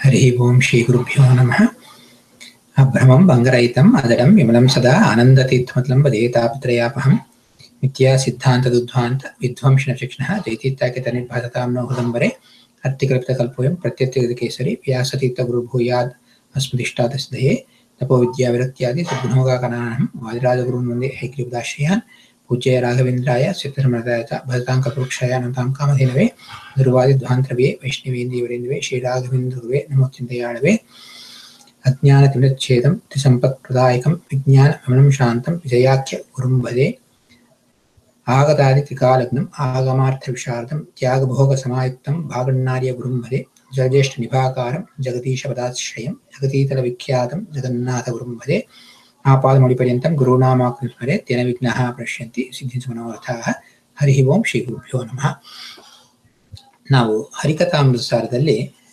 हरिः ओं श्रीगुरुभ्यो नमः अभ्रमं भङ्गरहितम् अदडं विमलं सदा आनन्दतीर्थमतलं वदेतापत्रयापहं नित्या सिद्धान्तदुद्ध्वान्त विध्वंसनशिक्षणः जयतीत्याकितनिर्भासतां नो हृदम्बरे अत्तिकल्पितकल्पोऽयं प्रत्यत्यगतकेसरी व्यासतीर्थगुरुभूयाद् अस्मदिष्टातसिद्धये तपोविद्याविरक्त्यादि सद्गुणोगाकनानं वादिराजगुरुन् वन्दे हैग्रीवदाश्रयान् पूज्य राघवेन्द्राय सिद्धर्मदाय च भजतां कपुरुक्षाय नतां कामधेनवे ದುರ್ವಾದಿಧ್ವಾಂತರವೇ ವೈಷ್ಣವೇಂದ್ರಿಯವರೇಂದ್ರವೇ ಶ್ರೀರಾಘವೇಂದ್ರವೇ ನಮೋಚಿಂತೆಯಾಳವೇ ಅಜ್ಞಾನತಿಮಿರಚ್ಛೇದಂ ತ್ರಿಸಂಪತ್ಪ್ರದಾಯಕಂ ವಿಜ್ಞಾನಮನಂ ಶಾಂತಂ ವಿಜಯಾಖ್ಯ ಗುರುಂ ಭಜೆ ಆಗತಾದಿ ತ್ರಿಕಾಲಗ್ನಂ ಆಗಮಾರ್ಥವಿಶಾರದಂ ತ್ಯಾಗಭೋಗಸಮಾಯುಕ್ತಂ ಭಾಗಣ್ಣಾರ್ಯ ಗುರುಂ ಭಜೆ ಜಯಜ್ಯೇಷ್ಠ ನಿಭಾಕಾರಂ ಜಗದೀಶಪದಾಶ್ರಯಂ ಜಗತೀತಲ ವಿಖ್ಯಾತಂ ಜಗನ್ನಾಥ ಗುರುಂ ಭಜೆ ಆಪಾದಮೌಳಿಪರ್ಯಂతం ಗುರುನಾಮಾಕೃಸ್ಮರೆ ತೇನ ವಿಘ್ನಃ ಪ್ರಶ್ಯಂತಿ ಸಿದ್ಧಿಂಚ ಮನೋರಥಾಃ ಹರಿ ಓಂ ಶ್ರೀ ಗುರುಭ್ಯೋ ನಮಃ ನಾವು ಹರಿಕಥಾಮೃತಸಾರದಲ್ಲಿ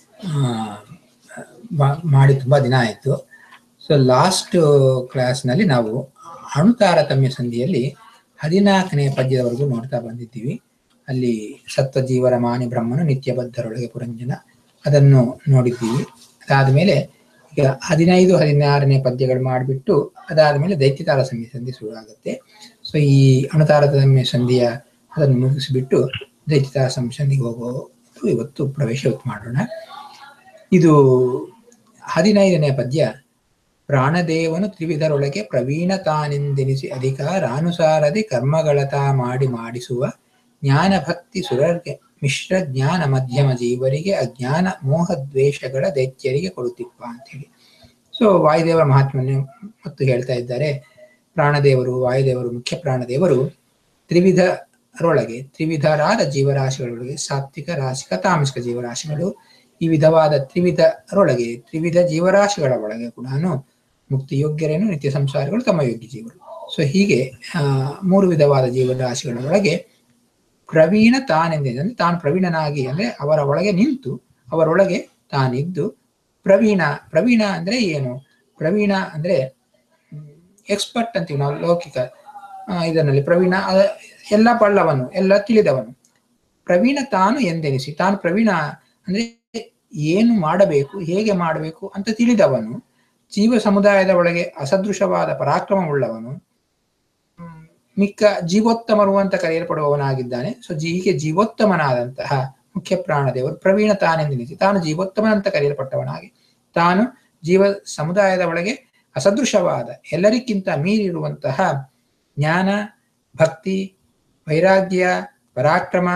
ಮಾಡಿ ತುಂಬ ದಿನ ಆಯಿತು ಸೊ ಲಾಸ್ಟ್ ಕ್ಲಾಸ್ನಲ್ಲಿ ನಾವು ಅಣು ತಾರತಮ್ಯ ಸಂಧಿಯಲ್ಲಿ ಹದಿನಾಲ್ಕನೇ ಪದ್ಯದವರೆಗೂ ನೋಡ್ತಾ ಬಂದಿದ್ದೀವಿ ಅಲ್ಲಿ ಸತ್ವಜೀವರ ಮಾನಿ ಬ್ರಹ್ಮನು ನಿತ್ಯಬದ್ಧರೊಳಗೆ ಪುರಂಜನ ಅದನ್ನು ನೋಡಿದ್ದೀವಿ ಅದಾದಮೇಲೆ ಈಗ ಹದಿನೈದು ಹದಿನಾರನೇ ಪದ್ಯಗಳು ಮಾಡಿಬಿಟ್ಟು ಅದಾದಮೇಲೆ ದೈತ್ಯತಾರ ಸಂಧಿ ಸಂಧಿ ಶುರುವಾಗುತ್ತೆ ಸೊ ಈ ಅಣುತಾರತಮ್ಯ ಸಂಧಿಯ ಅದನ್ನು ಮುಗಿಸಿಬಿಟ್ಟು ದೈತ್ಯತಾರ ಸಂಧಿಗೆ ಹೋಗೋ ಇವತ್ತು ಪ್ರವೇಶ ಮಾಡೋಣ ಇದು ಹದಿನೈದನೇ ಪದ್ಯ ಪ್ರಾಣದೇವನು ತ್ರಿವಿಧರೊಳಗೆ ಪ್ರವೀಣ ತಾನೆಂದೆನಿಸಿ ಅಧಿಕಾರಾನುಸಾರದಿ ಕರ್ಮಗಳತ ಮಾಡಿ ಮಾಡಿಸುವ ಜ್ಞಾನ ಭಕ್ತಿ ಸುರರ್ಗೆ ಮಿಶ್ರ ಜ್ಞಾನ ಮಧ್ಯಮ ಜೀವರಿಗೆ ಅಜ್ಞಾನ ಮೋಹ ದ್ವೇಷಗಳ ದೈತ್ಯರಿಗೆ ಕೊಡುತ್ತಿಪ್ಪ ಅಂತೇಳಿ ಸೊ ವಾಯುದೇವರ ಮಹಾತ್ಮನ್ನು ಮತ್ತು ಹೇಳ್ತಾ ಇದ್ದಾರೆ ಪ್ರಾಣದೇವರು ವಾಯುದೇವರು ಮುಖ್ಯ ಪ್ರಾಣದೇವರು ತ್ರಿವಿಧರೊಳಗೆ ತ್ರಿವಿಧರಾದ ಜೀವರಾಶಿಗಳೊಳಗೆ ಸಾತ್ವಿಕ ರಾಶಿಕ ತಾಮಸಿಕ ಜೀವರಾಶಿಗಳು ಈ ವಿಧವಾದ ತ್ರಿವಿಧರೊಳಗೆ ತ್ರಿವಿಧ ಜೀವರಾಶಿಗಳ ಒಳಗೆ ಕೂಡ ಮುಕ್ತಿಯೋಗ್ಯರೇನು ನಿತ್ಯ ಸಂಸಾರಿಗಳು ತಮ್ಮ ಯೋಗ್ಯ ಜೀವರು ಸೊ ಹೀಗೆ ಮೂರು ವಿಧವಾದ ಜೀವರಾಶಿಗಳ ಒಳಗೆ ಪ್ರವೀಣ ತಾನೆಂದಿದೆ ಅಂದ್ರೆ ತಾನು ಪ್ರವೀಣನಾಗಿ ಅಂದ್ರೆ ಅವರ ಒಳಗೆ ನಿಂತು ಅವರೊಳಗೆ ತಾನಿದ್ದು ಪ್ರವೀಣ ಪ್ರವೀಣ ಅಂದ್ರೆ ಏನು ಪ್ರವೀಣ ಅಂದ್ರೆ ಎಕ್ಸ್ಪರ್ಟ್ ಅಂತೀವಿ ನಾವು ಲೌಕಿಕ ಇದರಲ್ಲಿ ಪ್ರವೀಣ ಎಲ್ಲ ಬಲ್ಲವನು ಎಲ್ಲ ತಿಳಿದವನು ಪ್ರವೀಣ ತಾನು ಎಂದೆನಿಸಿ ತಾನು ಪ್ರವೀಣ ಅಂದ್ರೆ ಏನು ಮಾಡಬೇಕು ಹೇಗೆ ಮಾಡಬೇಕು ಅಂತ ತಿಳಿದವನು ಜೀವ ಸಮುದಾಯದ ಒಳಗೆ ಅಸದೃಶವಾದ ಪರಾಕ್ರಮವುಳ್ಳವನು ಮಿಕ್ಕ ಜೀವೋತ್ತಮರು ಅಂತ ಕರೆಯಲ್ಪಡುವವನಾಗಿದ್ದಾನೆ ಸೊ ಹೀಗೆ ಜೀವೋತ್ತಮನಾದಂತಹ ಮುಖ್ಯ ಪ್ರಾಣದೇವರು ಪ್ರವೀಣ ತಾನೆಂದೆನಿಸಿ ತಾನು ಜೀವೋತ್ತಮನಂತ ಕರೆಯಲ್ಪಟ್ಟವನಾಗಿ ತಾನು ಜೀವ ಸಮುದಾಯದ ಒಳಗೆ ಅಸದೃಶವಾದ ಎಲ್ಲರಿಗಿಂತ ಮೀರಿರುವಂತಹ ಜ್ಞಾನ ಭಕ್ತಿ ವೈರಾಗ್ಯ ಪರಾಕ್ರಮ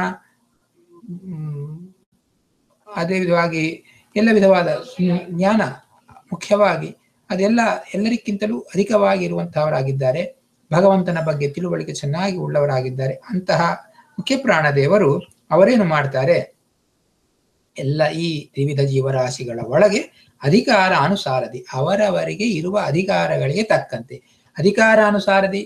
ಅದೇ ವಿಧವಾಗಿ ಎಲ್ಲ ವಿಧವಾದ ಜ್ಞಾನ ಮುಖ್ಯವಾಗಿ ಅದೆಲ್ಲ ಎಲ್ಲರಿಗಿಂತಲೂ ಅಧಿಕವಾಗಿರುವಂತಹವರಾಗಿದ್ದಾರೆ ಭಗವಂತನ ಬಗ್ಗೆ ತಿಳುವಳಿಕೆ ಚೆನ್ನಾಗಿ ಉಳ್ಳವರಾಗಿದ್ದಾರೆ ಅಂತಹ ಮುಖ್ಯ ಪ್ರಾಣದೇವರು ಅವರೇನು ಮಾಡ್ತಾರೆ ಎಲ್ಲ ಈ ತ್ರಿವಿಧ ಜೀವರಾಶಿಗಳ ಒಳಗೆ ಅಧಿಕಾರ ಅನುಸಾರದಿ ಅವರವರಿಗೆ ಇರುವ ಅಧಿಕಾರಗಳಿಗೆ ತಕ್ಕಂತೆ ಅಧಿಕಾರಾನುಸಾರದಿ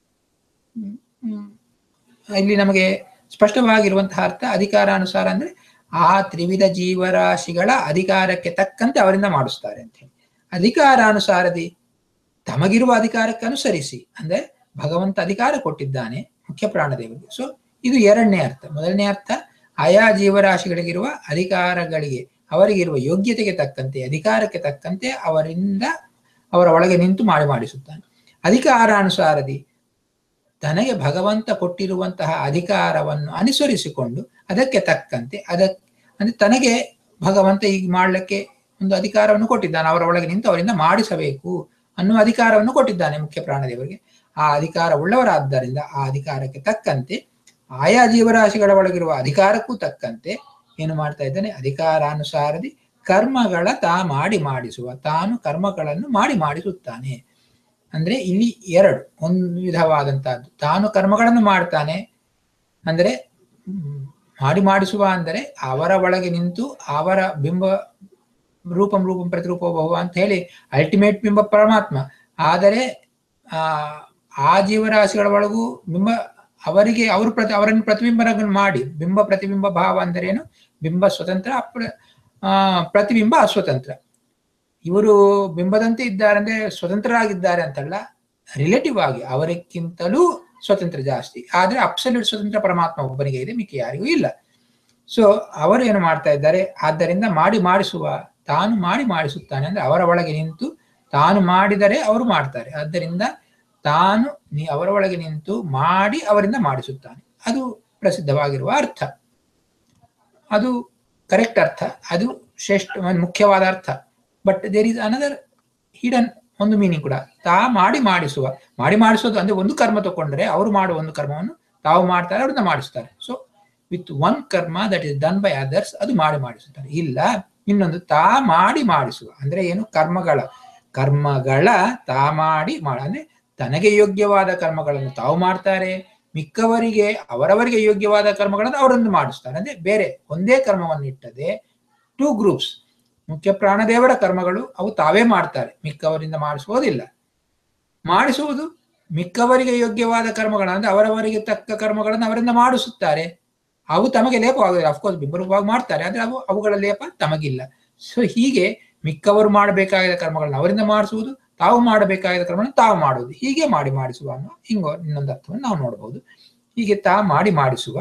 ಇಲ್ಲಿ ನಮಗೆ ಸ್ಪಷ್ಟವಾಗಿರುವಂತಹ ಅರ್ಥ ಅಧಿಕಾರಾನುಸಾರ ಅಂದ್ರೆ ಆ ತ್ರಿವಿಧ ಜೀವರಾಶಿಗಳ ಅಧಿಕಾರಕ್ಕೆ ತಕ್ಕಂತೆ ಅವರಿಂದ ಮಾಡಿಸ್ತಾರೆ ಅಂತ ಹೇಳಿ ಅಧಿಕಾರಾನುಸಾರದಿ ತಮಗಿರುವ ಅಧಿಕಾರಕ್ಕೆ ಅನುಸರಿಸಿ ಅಂದ್ರೆ ಭಗವಂತ ಅಧಿಕಾರ ಕೊಟ್ಟಿದ್ದಾನೆ ಮುಖ್ಯ ಪ್ರಾಣದೇವರಿಗೆ ಸೊ ಇದು ಎರಡನೇ ಅರ್ಥ ಮೊದಲನೇ ಅರ್ಥ ಆಯಾ ಜೀವರಾಶಿಗಳಿಗಿರುವ ಅಧಿಕಾರಗಳಿಗೆ ಅವರಿಗಿರುವ ಯೋಗ್ಯತೆಗೆ ತಕ್ಕಂತೆ ಅಧಿಕಾರಕ್ಕೆ ತಕ್ಕಂತೆ ಅವರಿಂದ ಅವರ ಒಳಗೆ ನಿಂತು ಮಾಡಿ ಮಾಡಿಸುತ್ತಾನೆ ಅಧಿಕಾರಾನುಸಾರದಿ ತನಗೆ ಭಗವಂತ ಕೊಟ್ಟಿರುವಂತಹ ಅಧಿಕಾರವನ್ನು ಅನುಸರಿಸಿಕೊಂಡು ಅದಕ್ಕೆ ತಕ್ಕಂತೆ ಅದಕ್ಕೆ ಅಂದ್ರೆ ತನಗೆ ಭಗವಂತ ಈಗ ಮಾಡಲಿಕ್ಕೆ ಒಂದು ಅಧಿಕಾರವನ್ನು ಕೊಟ್ಟಿದ್ದಾನೆ ಅವರ ಒಳಗೆ ನಿಂತು ಅವರಿಂದ ಮಾಡಿಸಬೇಕು ಅನ್ನುವ ಅಧಿಕಾರವನ್ನು ಕೊಟ್ಟಿದ್ದಾನೆ ಮುಖ್ಯ ಪ್ರಾಣದೇವರಿಗೆ ಆ ಅಧಿಕಾರ ಉಳ್ಳವರಾದ್ದರಿಂದ ಆ ಅಧಿಕಾರಕ್ಕೆ ತಕ್ಕಂತೆ ಆಯಾ ಜೀವರಾಶಿಗಳ ಒಳಗಿರುವ ಅಧಿಕಾರಕ್ಕೂ ತಕ್ಕಂತೆ ಏನು ಮಾಡ್ತಾ ಇದ್ದಾನೆ ಅಧಿಕಾರಾನುಸಾರದಿ ಕರ್ಮಗಳ ತಾ ಮಾಡಿ ಮಾಡಿಸುವ ತಾನು ಕರ್ಮಗಳನ್ನು ಮಾಡಿ ಮಾಡಿಸುತ್ತಾನೆ ಅಂದ್ರೆ ಇಲ್ಲಿ ಎರಡು ಒಂದು ವಿಧವಾದಂತಹದ್ದು ತಾನು ಕರ್ಮಗಳನ್ನು ಮಾಡ್ತಾನೆ ಅಂದ್ರೆ ಮಾಡಿ ಮಾಡಿಸುವ ಅಂದರೆ ಅವರ ಒಳಗೆ ನಿಂತು ಅವರ ಬಿಂಬ ರೂಪಂ ರೂಪಂ ಪ್ರತಿರೂಪ ಬಹು ಅಂತ ಹೇಳಿ ಅಲ್ಟಿಮೇಟ್ ಬಿಂಬ ಪರಮಾತ್ಮ ಆದರೆ ಆ ಆ ಜೀವರಾಶಿಗಳ ಒಳಗೂ ಬಿಂಬ ಅವರಿಗೆ ಅವರು ಪ್ರತಿ ಅವರನ್ನು ಪ್ರತಿಬಿಂಬಗಳನ್ನು ಮಾಡಿ ಬಿಂಬ ಪ್ರತಿಬಿಂಬ ಭಾವ ಅಂದರೇನು ಬಿಂಬ ಸ್ವತಂತ್ರ ಅಪ್ರ ಆ ಪ್ರತಿಬಿಂಬ ಅಸ್ವತಂತ್ರ ಇವರು ಬಿಂಬದಂತೆ ಇದ್ದಾರೆ ಅಂದ್ರೆ ಸ್ವತಂತ್ರರಾಗಿದ್ದಾರೆ ಅಂತಲ್ಲ ರಿಲೇಟಿವ್ ಆಗಿ ಅವರಿಗಿಂತಲೂ ಸ್ವತಂತ್ರ ಜಾಸ್ತಿ ಆದ್ರೆ ಅಬ್ಸಲ್ಯೂಟ್ ಸ್ವತಂತ್ರ ಪರಮಾತ್ಮ ಒಬ್ಬನಿಗೆ ಇದೆ ಮಿಕ್ಕಿ ಯಾರಿಗೂ ಇಲ್ಲ ಸೊ ಅವರು ಏನು ಮಾಡ್ತಾ ಇದ್ದಾರೆ ಆದ್ದರಿಂದ ಮಾಡಿ ಮಾಡಿಸುವ ತಾನು ಮಾಡಿ ಮಾಡಿಸುತ್ತಾನೆ ಅಂದ್ರೆ ಅವರ ಒಳಗೆ ನಿಂತು ತಾನು ಮಾಡಿದರೆ ಅವರು ಮಾಡ್ತಾರೆ ಆದ್ದರಿಂದ ತಾನು ನೀ ಅವರ ಒಳಗೆ ನಿಂತು ಮಾಡಿ ಅವರಿಂದ ಮಾಡಿಸುತ್ತಾನೆ ಅದು ಪ್ರಸಿದ್ಧವಾಗಿರುವ ಅರ್ಥ ಅದು ಕರೆಕ್ಟ್ ಅರ್ಥ ಅದು ಶ್ರೇಷ್ಠ ಮುಖ್ಯವಾದ ಅರ್ಥ but there is another hidden ಒಂದು ಮೀನಿಂಗ್ ಕೂಡ ತಾ ಮಾಡಿ ಮಾಡಿಸುವ ಮಾಡಿ ಮಾಡಿಸೋದು ಅಂದ್ರೆ ಒಂದು ಕರ್ಮ ತಗೊಂಡ್ರೆ ಅವರು ಮಾಡುವ ಒಂದು ಕರ್ಮವನ್ನು ತಾವು ಮಾಡ್ತಾರೆ ಅವ್ರನ್ನ ಮಾಡಿಸ್ತಾರೆ so with one karma that is done by others ಅದು ಮಾಡಿ ಮಾಡಿಸುತ್ತಾರೆ ಇಲ್ಲ ಇನ್ನೊಂದು ತಾ ಮಾಡಿ ಮಾಡಿಸುವ ಅಂದ್ರೆ ಏನು ಕರ್ಮಗಳ ಕರ್ಮಗಳ ತಾ ಮಾಡಿ ಮಾಡ ಅಂದ್ರೆ ತನಗೆ ಯೋಗ್ಯವಾದ ಕರ್ಮಗಳನ್ನು ತಾವು ಮಾಡ್ತಾರೆ ಮಿಕ್ಕವರಿಗೆ ಅವರವರಿಗೆ ಯೋಗ್ಯವಾದ ಕರ್ಮಗಳನ್ನು ಅವರನ್ನು ಮಾಡಿಸ್ತಾರೆ ಅಂದ್ರೆ ಬೇರೆ ಒಂದೇ ಕರ್ಮವನ್ನು ಇಟ್ಟದೆ ಟೂ ಗ್ರೂಪ್ಸ್ ಮುಖ್ಯ ಪ್ರಾಣದೇವರ ಕರ್ಮಗಳು ಅವು ತಾವೇ ಮಾಡ್ತಾರೆ ಮಿಕ್ಕವರಿಂದ ಮಾಡಿಸುವುದಿಲ್ಲ ಮಾಡಿಸುವುದು ಮಿಕ್ಕವರಿಗೆ ಯೋಗ್ಯವಾದ ಕರ್ಮಗಳನ್ನು ಅಂದ್ರೆ ಅವರವರಿಗೆ ತಕ್ಕ ಕರ್ಮಗಳನ್ನು ಅವರಿಂದ ಮಾಡಿಸುತ್ತಾರೆ ಅವು ತಮಗೆ ಲೇಪವಾಗುದಿಲ್ಲ ಅಫ್ಕೋರ್ಸ್ ಬಿಂಬರೂಪವಾಗಿ ಮಾಡ್ತಾರೆ ಆದ್ರೆ ಅವು ಅವುಗಳ ಲೇಪ ತಮಗಿಲ್ಲ ಸೊ ಹೀಗೆ ಮಿಕ್ಕವರು ಮಾಡಬೇಕಾದ ಕರ್ಮಗಳನ್ನು ಅವರಿಂದ ಮಾಡಿಸುವುದು ತಾವು ಮಾಡಬೇಕಾದ ಕರ್ಮಗಳನ್ನು ತಾವು ಮಾಡುವುದು ಹೀಗೆ ಮಾಡಿ ಮಾಡಿಸುವ ಅನ್ನೋ ಹಿಂಗೋ ಇನ್ನೊಂದು ಅರ್ಥವನ್ನು ನಾವು ನೋಡಬಹುದು ಹೀಗೆ ತಾ ಮಾಡಿ ಮಾಡಿಸುವ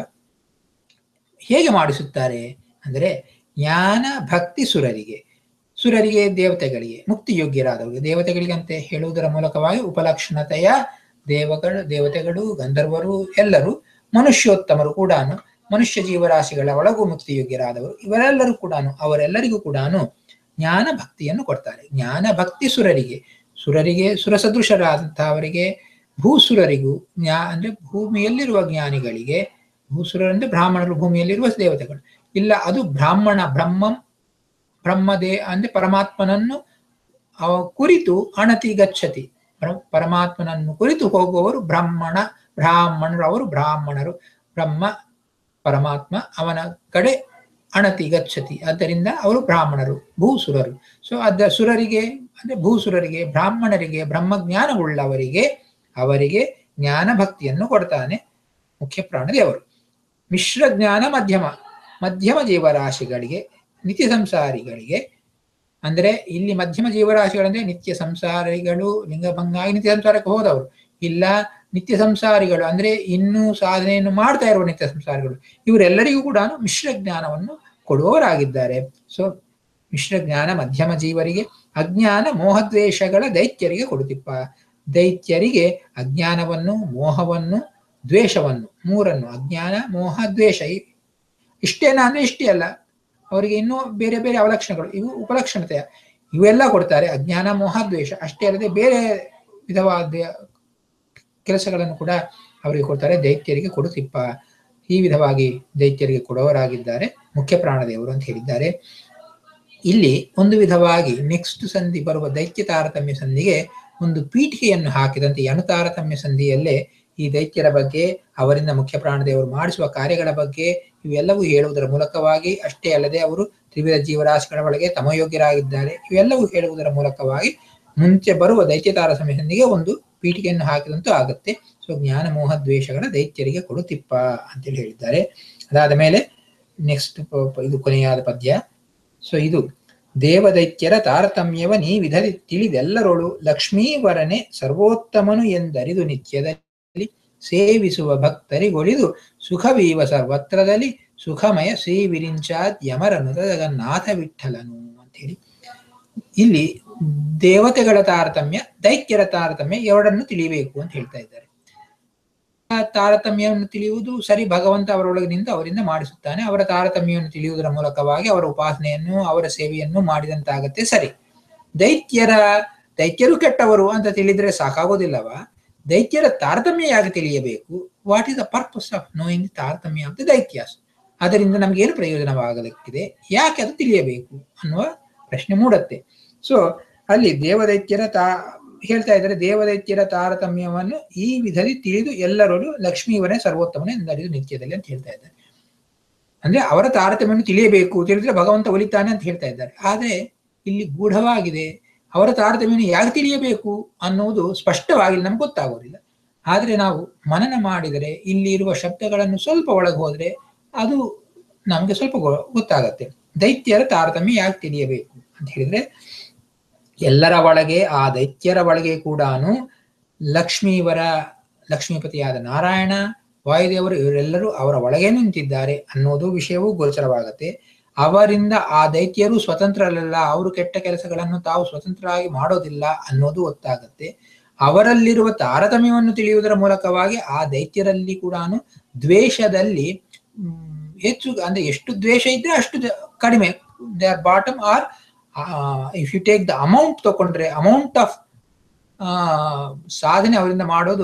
ಹೇಗೆ ಮಾಡಿಸುತ್ತಾರೆ ಅಂದ್ರೆ ಜ್ಞಾನ ಭಕ್ತಿ ಸುರರಿಗೆ ಸುರರಿಗೆ ದೇವತೆಗಳಿಗೆ ಮುಕ್ತಿ ಯೋಗ್ಯರಾದವರಿಗೆ ದೇವತೆಗಳಿಗೆ ಅಂತ ಹೇಳುವುದರ ಮೂಲಕವಾಗಿ ಉಪಲಕ್ಷಣತೆಯ ದೇವಗಳು ದೇವತೆಗಳು ಗಂಧರ್ವರು ಎಲ್ಲರೂ ಮನುಷ್ಯೋತ್ತಮರು ಕೂಡ ಮನುಷ್ಯ ಜೀವರಾಶಿಗಳ ಒಳಗೂ ಮುಕ್ತಿ ಯೋಗ್ಯರಾದವರು ಇವರೆಲ್ಲರೂ ಕೂಡ ಅವರೆಲ್ಲರಿಗೂ ಕೂಡ ಜ್ಞಾನ ಭಕ್ತಿಯನ್ನು ಕೊಡ್ತಾರೆ ಜ್ಞಾನ ಭಕ್ತಿ ಸುರರಿಗೆ ಸುರರಿಗೆ ಸುರಸದೃಶರಾದಂತಹವರಿಗೆ ಭೂಸುರರಿಗೂ ಜ್ಞಾ ಅಂದ್ರೆ ಭೂಮಿಯಲ್ಲಿರುವ ಜ್ಞಾನಿಗಳಿಗೆ ಭೂಸುರರಂದ್ರೆ ಬ್ರಾಹ್ಮಣರು ಭೂಮಿಯಲ್ಲಿರುವ ದೇವತೆಗಳು ಇಲ್ಲ ಅದು ಬ್ರಾಹ್ಮಣ ಬ್ರಹ್ಮಂ ಬ್ರಹ್ಮದೇ ಅಂದ್ರೆ ಪರಮಾತ್ಮನನ್ನು ಅವ ಕುರಿತು ಅಣತಿ ಗಚ್ಚತಿ ಪರಮಾತ್ಮನನ್ನು ಕುರಿತು ಹೋಗುವವರು ಬ್ರಾಹ್ಮಣ ಬ್ರಾಹ್ಮಣರು ಅವರು ಬ್ರಾಹ್ಮಣರು ಬ್ರಹ್ಮ ಪರಮಾತ್ಮ ಅವನ ಕಡೆ ಅಣತಿ ಗಚ್ಚತಿ ಆದ್ದರಿಂದ ಅವರು ಬ್ರಾಹ್ಮಣರು ಭೂಸುರರು ಸೊ ಅದ ಸುರರಿಗೆ ಅಂದ್ರೆ ಭೂಸುರರಿಗೆ ಬ್ರಾಹ್ಮಣರಿಗೆ ಬ್ರಹ್ಮಜ್ಞಾನವುಳ್ಳವರಿಗೆ ಅವರಿಗೆ ಜ್ಞಾನ ಭಕ್ತಿಯನ್ನು ಕೊಡ್ತಾನೆ ಮುಖ್ಯ ಪ್ರಾಣದೇವರು ಮಿಶ್ರ ಜ್ಞಾನ ಮಧ್ಯಮ ಮಧ್ಯಮ ಜೀವರಾಶಿಗಳಿಗೆ ನಿತ್ಯ ಸಂಸಾರಿಗಳಿಗೆ ಅಂದ್ರೆ ಇಲ್ಲಿ ಮಧ್ಯಮ ಜೀವರಾಶಿಗಳಂದ್ರೆ ನಿತ್ಯ ಸಂಸಾರಿಗಳು ಲಿಂಗಭಂಗಾಗಿ ನಿತ್ಯ ಸಂಸಾರಕ್ಕೆ ಹೋದವರು ಇಲ್ಲ ನಿತ್ಯ ಸಂಸಾರಿಗಳು ಅಂದ್ರೆ ಇನ್ನೂ ಸಾಧನೆಯನ್ನು ಮಾಡ್ತಾ ಇರುವ ನಿತ್ಯ ಸಂಸಾರಿಗಳು ಇವರೆಲ್ಲರಿಗೂ ಕೂಡ ಮಿಶ್ರ ಜ್ಞಾನವನ್ನು ಕೊಡುವವರಾಗಿದ್ದಾರೆ ಸೊ ಮಿಶ್ರ ಜ್ಞಾನ ಮಧ್ಯಮ ಜೀವರಿಗೆ ಅಜ್ಞಾನ ಮೋಹದ್ವೇಷಗಳ ದೈತ್ಯರಿಗೆ ಕೊಡುತ್ತಿಪ್ಪ ದೈತ್ಯರಿಗೆ ಅಜ್ಞಾನವನ್ನು ಮೋಹವನ್ನು ದ್ವೇಷವನ್ನು ಮೂರನ್ನು ಅಜ್ಞಾನ ಮೋಹ ದ್ವೇಷ ಇಷ್ಟೇನಾ ಅಂದ್ರೆ ಇಷ್ಟೇ ಅಲ್ಲ ಅವರಿಗೆ ಇನ್ನೂ ಬೇರೆ ಬೇರೆ ಅವಲಕ್ಷಣಗಳು ಇವು ಉಪಲಕ್ಷಣತೆಯ ಇವೆಲ್ಲ ಕೊಡ್ತಾರೆ ಅಜ್ಞಾನ ಮೋಹ ದ್ವೇಷ ಅಷ್ಟೇ ಅಲ್ಲದೆ ಬೇರೆ ವಿಧವಾದ ಕೆಲಸಗಳನ್ನು ಕೂಡ ಅವರಿಗೆ ಕೊಡ್ತಾರೆ ದೈತ್ಯರಿಗೆ ಕೊಡುತ್ತಿಪ್ಪ ಈ ವಿಧವಾಗಿ ದೈತ್ಯರಿಗೆ ಕೊಡುವವರಾಗಿದ್ದಾರೆ ಮುಖ್ಯ ಪ್ರಾಣದೇವರು ಅಂತ ಹೇಳಿದ್ದಾರೆ ಇಲ್ಲಿ ಒಂದು ವಿಧವಾಗಿ ನೆಕ್ಸ್ಟ್ ಸಂಧಿ ಬರುವ ದೈತ್ಯ ತಾರತಮ್ಯ ಸಂಧಿಗೆ ಒಂದು ಪೀಠಿಕೆಯನ್ನು ಹಾಕಿದಂತೆ ಈ ಅಣುತಾರತಮ್ಯ ಸಂಧಿಯಲ್ಲೇ ಈ ದೈತ್ಯರ ಬಗ್ಗೆ ಅವರಿಂದ ಮುಖ್ಯ ಪ್ರಾಣದೇವರು ಮಾಡಿಸುವ ಕಾರ್ಯಗಳ ಬಗ್ಗೆ ಇವೆಲ್ಲವೂ ಹೇಳುವುದರ ಮೂಲಕವಾಗಿ ಅಷ್ಟೇ ಅಲ್ಲದೆ ಅವರು ತ್ರಿವಿಧ ಜೀವರಾಶಿಗಳ ಒಳಗೆ ತಮಯೋಗ್ಯರಾಗಿದ್ದಾರೆ ಇವೆಲ್ಲವೂ ಹೇಳುವುದರ ಮೂಲಕವಾಗಿ ಮುಂಚೆ ಬರುವ ದೈತ್ಯ ತಾರತಮ್ಯ ಸಂಧಿಗೆ ಒಂದು ಪೀಠಿಕೆಯನ್ನು ಹಾಕಿದಂತೂ ಆಗುತ್ತೆ ಸೊ ಜ್ಞಾನ ಮೋಹ ದ್ವೇಷಗಳ ದೈತ್ಯರಿಗೆ ಕೊಡುತ್ತಿಪ್ಪ ಅಂತೇಳಿ ಹೇಳಿದ್ದಾರೆ ಅದಾದ ಮೇಲೆ ನೆಕ್ಸ್ಟ್ ಇದು ಕೊನೆಯಾದ ಪದ್ಯ ಸೊ ಇದು ದೇವದೈತ್ಯರ ತಾರತಮ್ಯವ ನೀ ವಿಧದಿ ತಿಳಿದೆಲ್ಲರೊಳು ಲಕ್ಷ್ಮೀವರನೆ ಸರ್ವೋತ್ತಮನು ಎಂದರಿದು ನಿತ್ಯದಲ್ಲಿ ಸೇವಿಸುವ ಭಕ್ತರಿಗೊಳಿದು ಸುಖವೀವ ಸರ್ವತ್ರದಲ್ಲಿ ಸುಖಮಯ ಶ್ರೀ ವಿರಿಂಚಾದ್ ಯಮರನು ಜಗನ್ನಾಥ ವಿಠಲನು ಅಂತೇಳಿ ಇಲ್ಲಿ ದೇವತೆಗಳ ತಾರತಮ್ಯ ದೈತ್ಯರ ತಾರತಮ್ಯ ಎರಡನ್ನು ತಿಳಿಯಬೇಕು ಅಂತ ಹೇಳ್ತಾ ಇದ್ದಾರೆ ಆ ತಾರತಮ್ಯವನ್ನು ತಿಳಿಯುವುದು ಸರಿ ಭಗವಂತ ಅವರೊಳಗೆ ನಿಂತು ಅವರಿಂದ ಮಾಡಿಸುತ್ತಾನೆ ಅವರ ತಾರತಮ್ಯವನ್ನು ತಿಳಿಯುವುದರ ಮೂಲಕವಾಗಿ ಅವರ ಉಪಾಸನೆಯನ್ನು ಅವರ ಸೇವೆಯನ್ನು ಮಾಡಿದಂತಾಗತ್ತೆ ಸರಿ ದೈತ್ಯರ ದೈತ್ಯರು ಕೆಟ್ಟವರು ಅಂತ ತಿಳಿದ್ರೆ ಸಾಕಾಗೋದಿಲ್ಲವ ದೈತ್ಯರ ತಾರತಮ್ಯ ಯಾಕೆ ತಿಳಿಯಬೇಕು what is the purpose of knowing taratamya of the daityas ಅದರಿಂದ ನಮ್ಗೆ ಏನು ಪ್ರಯೋಜನವಾಗಲಿಕ್ಕಿದೆ ಯಾಕೆ ಅದು ತಿಳಿಯಬೇಕು ಅನ್ನುವ ಪ್ರಶ್ನೆ ಮೂಡತ್ತೆ ಸೊ ಅಲ್ಲಿ ದೇವದೈತ್ಯರ ತಾ ಹೇಳ್ತಾ ಇದ್ದಾರೆ ದೇವದೈತ್ಯರ ತಾರತಮ್ಯವನ್ನು ಈ ವಿಧದಲ್ಲಿ ತಿಳಿದು ಎಲ್ಲರೂ ಲಕ್ಷ್ಮೀವರೇ ಸರ್ವೋತ್ತಮನೇ ಎಂದರಿದು ನಿತ್ಯದಲ್ಲಿ ಅಂತ ಹೇಳ್ತಾ ಇದ್ದಾರೆ ಅಂದ್ರೆ ಅವರ ತಾರತಮ್ಯವನ್ನು ತಿಳಿಯಬೇಕು ತಿಳಿದ್ರೆ ಭಗವಂತ ಒಲಿತಾನೆ ಅಂತ ಹೇಳ್ತಾ ಇದ್ದಾರೆ ಆದ್ರೆ ಇಲ್ಲಿ ಗೂಢವಾಗಿದೆ ಅವರ ತಾರತಮ್ಯವನ್ನು ಯಾಕೆ ತಿಳಿಯಬೇಕು ಅನ್ನುವುದು ಸ್ಪಷ್ಟವಾಗಿ ನಮ್ಗೆ ಗೊತ್ತಾಗೋದಿಲ್ಲ ಆದ್ರೆ ನಾವು ಮನನ ಮಾಡಿದರೆ ಇಲ್ಲಿ ಇರುವ ಶಬ್ದಗಳನ್ನು ಸ್ವಲ್ಪ ಒಳಗೆ ಹೋದ್ರೆ ಅದು ನಮ್ಗೆ ಸ್ವಲ್ಪ ಗೊತ್ತಾಗತ್ತೆ ದೈತ್ಯರ ತಾರತಮ್ಯ ಯಾಕೆ ತಿಳಿಯಬೇಕು ಅಂತ ಹೇಳಿದ್ರೆ ಎಲ್ಲರ ಒಳಗೆ ಆ ದೈತ್ಯರ ಒಳಗೆ ಕೂಡ ಲಕ್ಷ್ಮೀವರ ಲಕ್ಷ್ಮೀಪತಿಯಾದ ನಾರಾಯಣ ವಾಯುದೇವರು ಇವರೆಲ್ಲರೂ ಅವರ ಒಳಗೆ ನಿಂತಿದ್ದಾರೆ ಅನ್ನೋದು ವಿಷಯವೂ ಗೋಚರವಾಗತ್ತೆ ಅವರಿಂದ ಆ ದೈತ್ಯರು ಸ್ವತಂತ್ರರಲ್ಲ ಅವರು ಕೆಟ್ಟ ಕೆಲಸಗಳನ್ನು ತಾವು ಸ್ವತಂತ್ರರಾಗಿ ಮಾಡೋದಿಲ್ಲ ಅನ್ನೋದು ಗೊತ್ತಾಗತ್ತೆ ಅವರಲ್ಲಿರುವ ತಾರತಮ್ಯವನ್ನು ತಿಳಿಯುವುದರ ಮೂಲಕವಾಗಿ ಆ ದೈತ್ಯರಲ್ಲಿ ಕೂಡ ದ್ವೇಷದಲ್ಲಿ ಮ್, ಹೆಚ್ಚು ಅಂದ್ರೆ ಎಷ್ಟು ದ್ವೇಷ ಇದ್ರೆ ಅಷ್ಟು ಜ- ಕಡಿಮೆ they are bottom or if you take the amount ತಗೊಂಡ್ರೆ ಅಮೌಂಟ್ ಆಫ್ ಸಾಧನೆ ಅವರಿಂದ ಮಾಡೋದು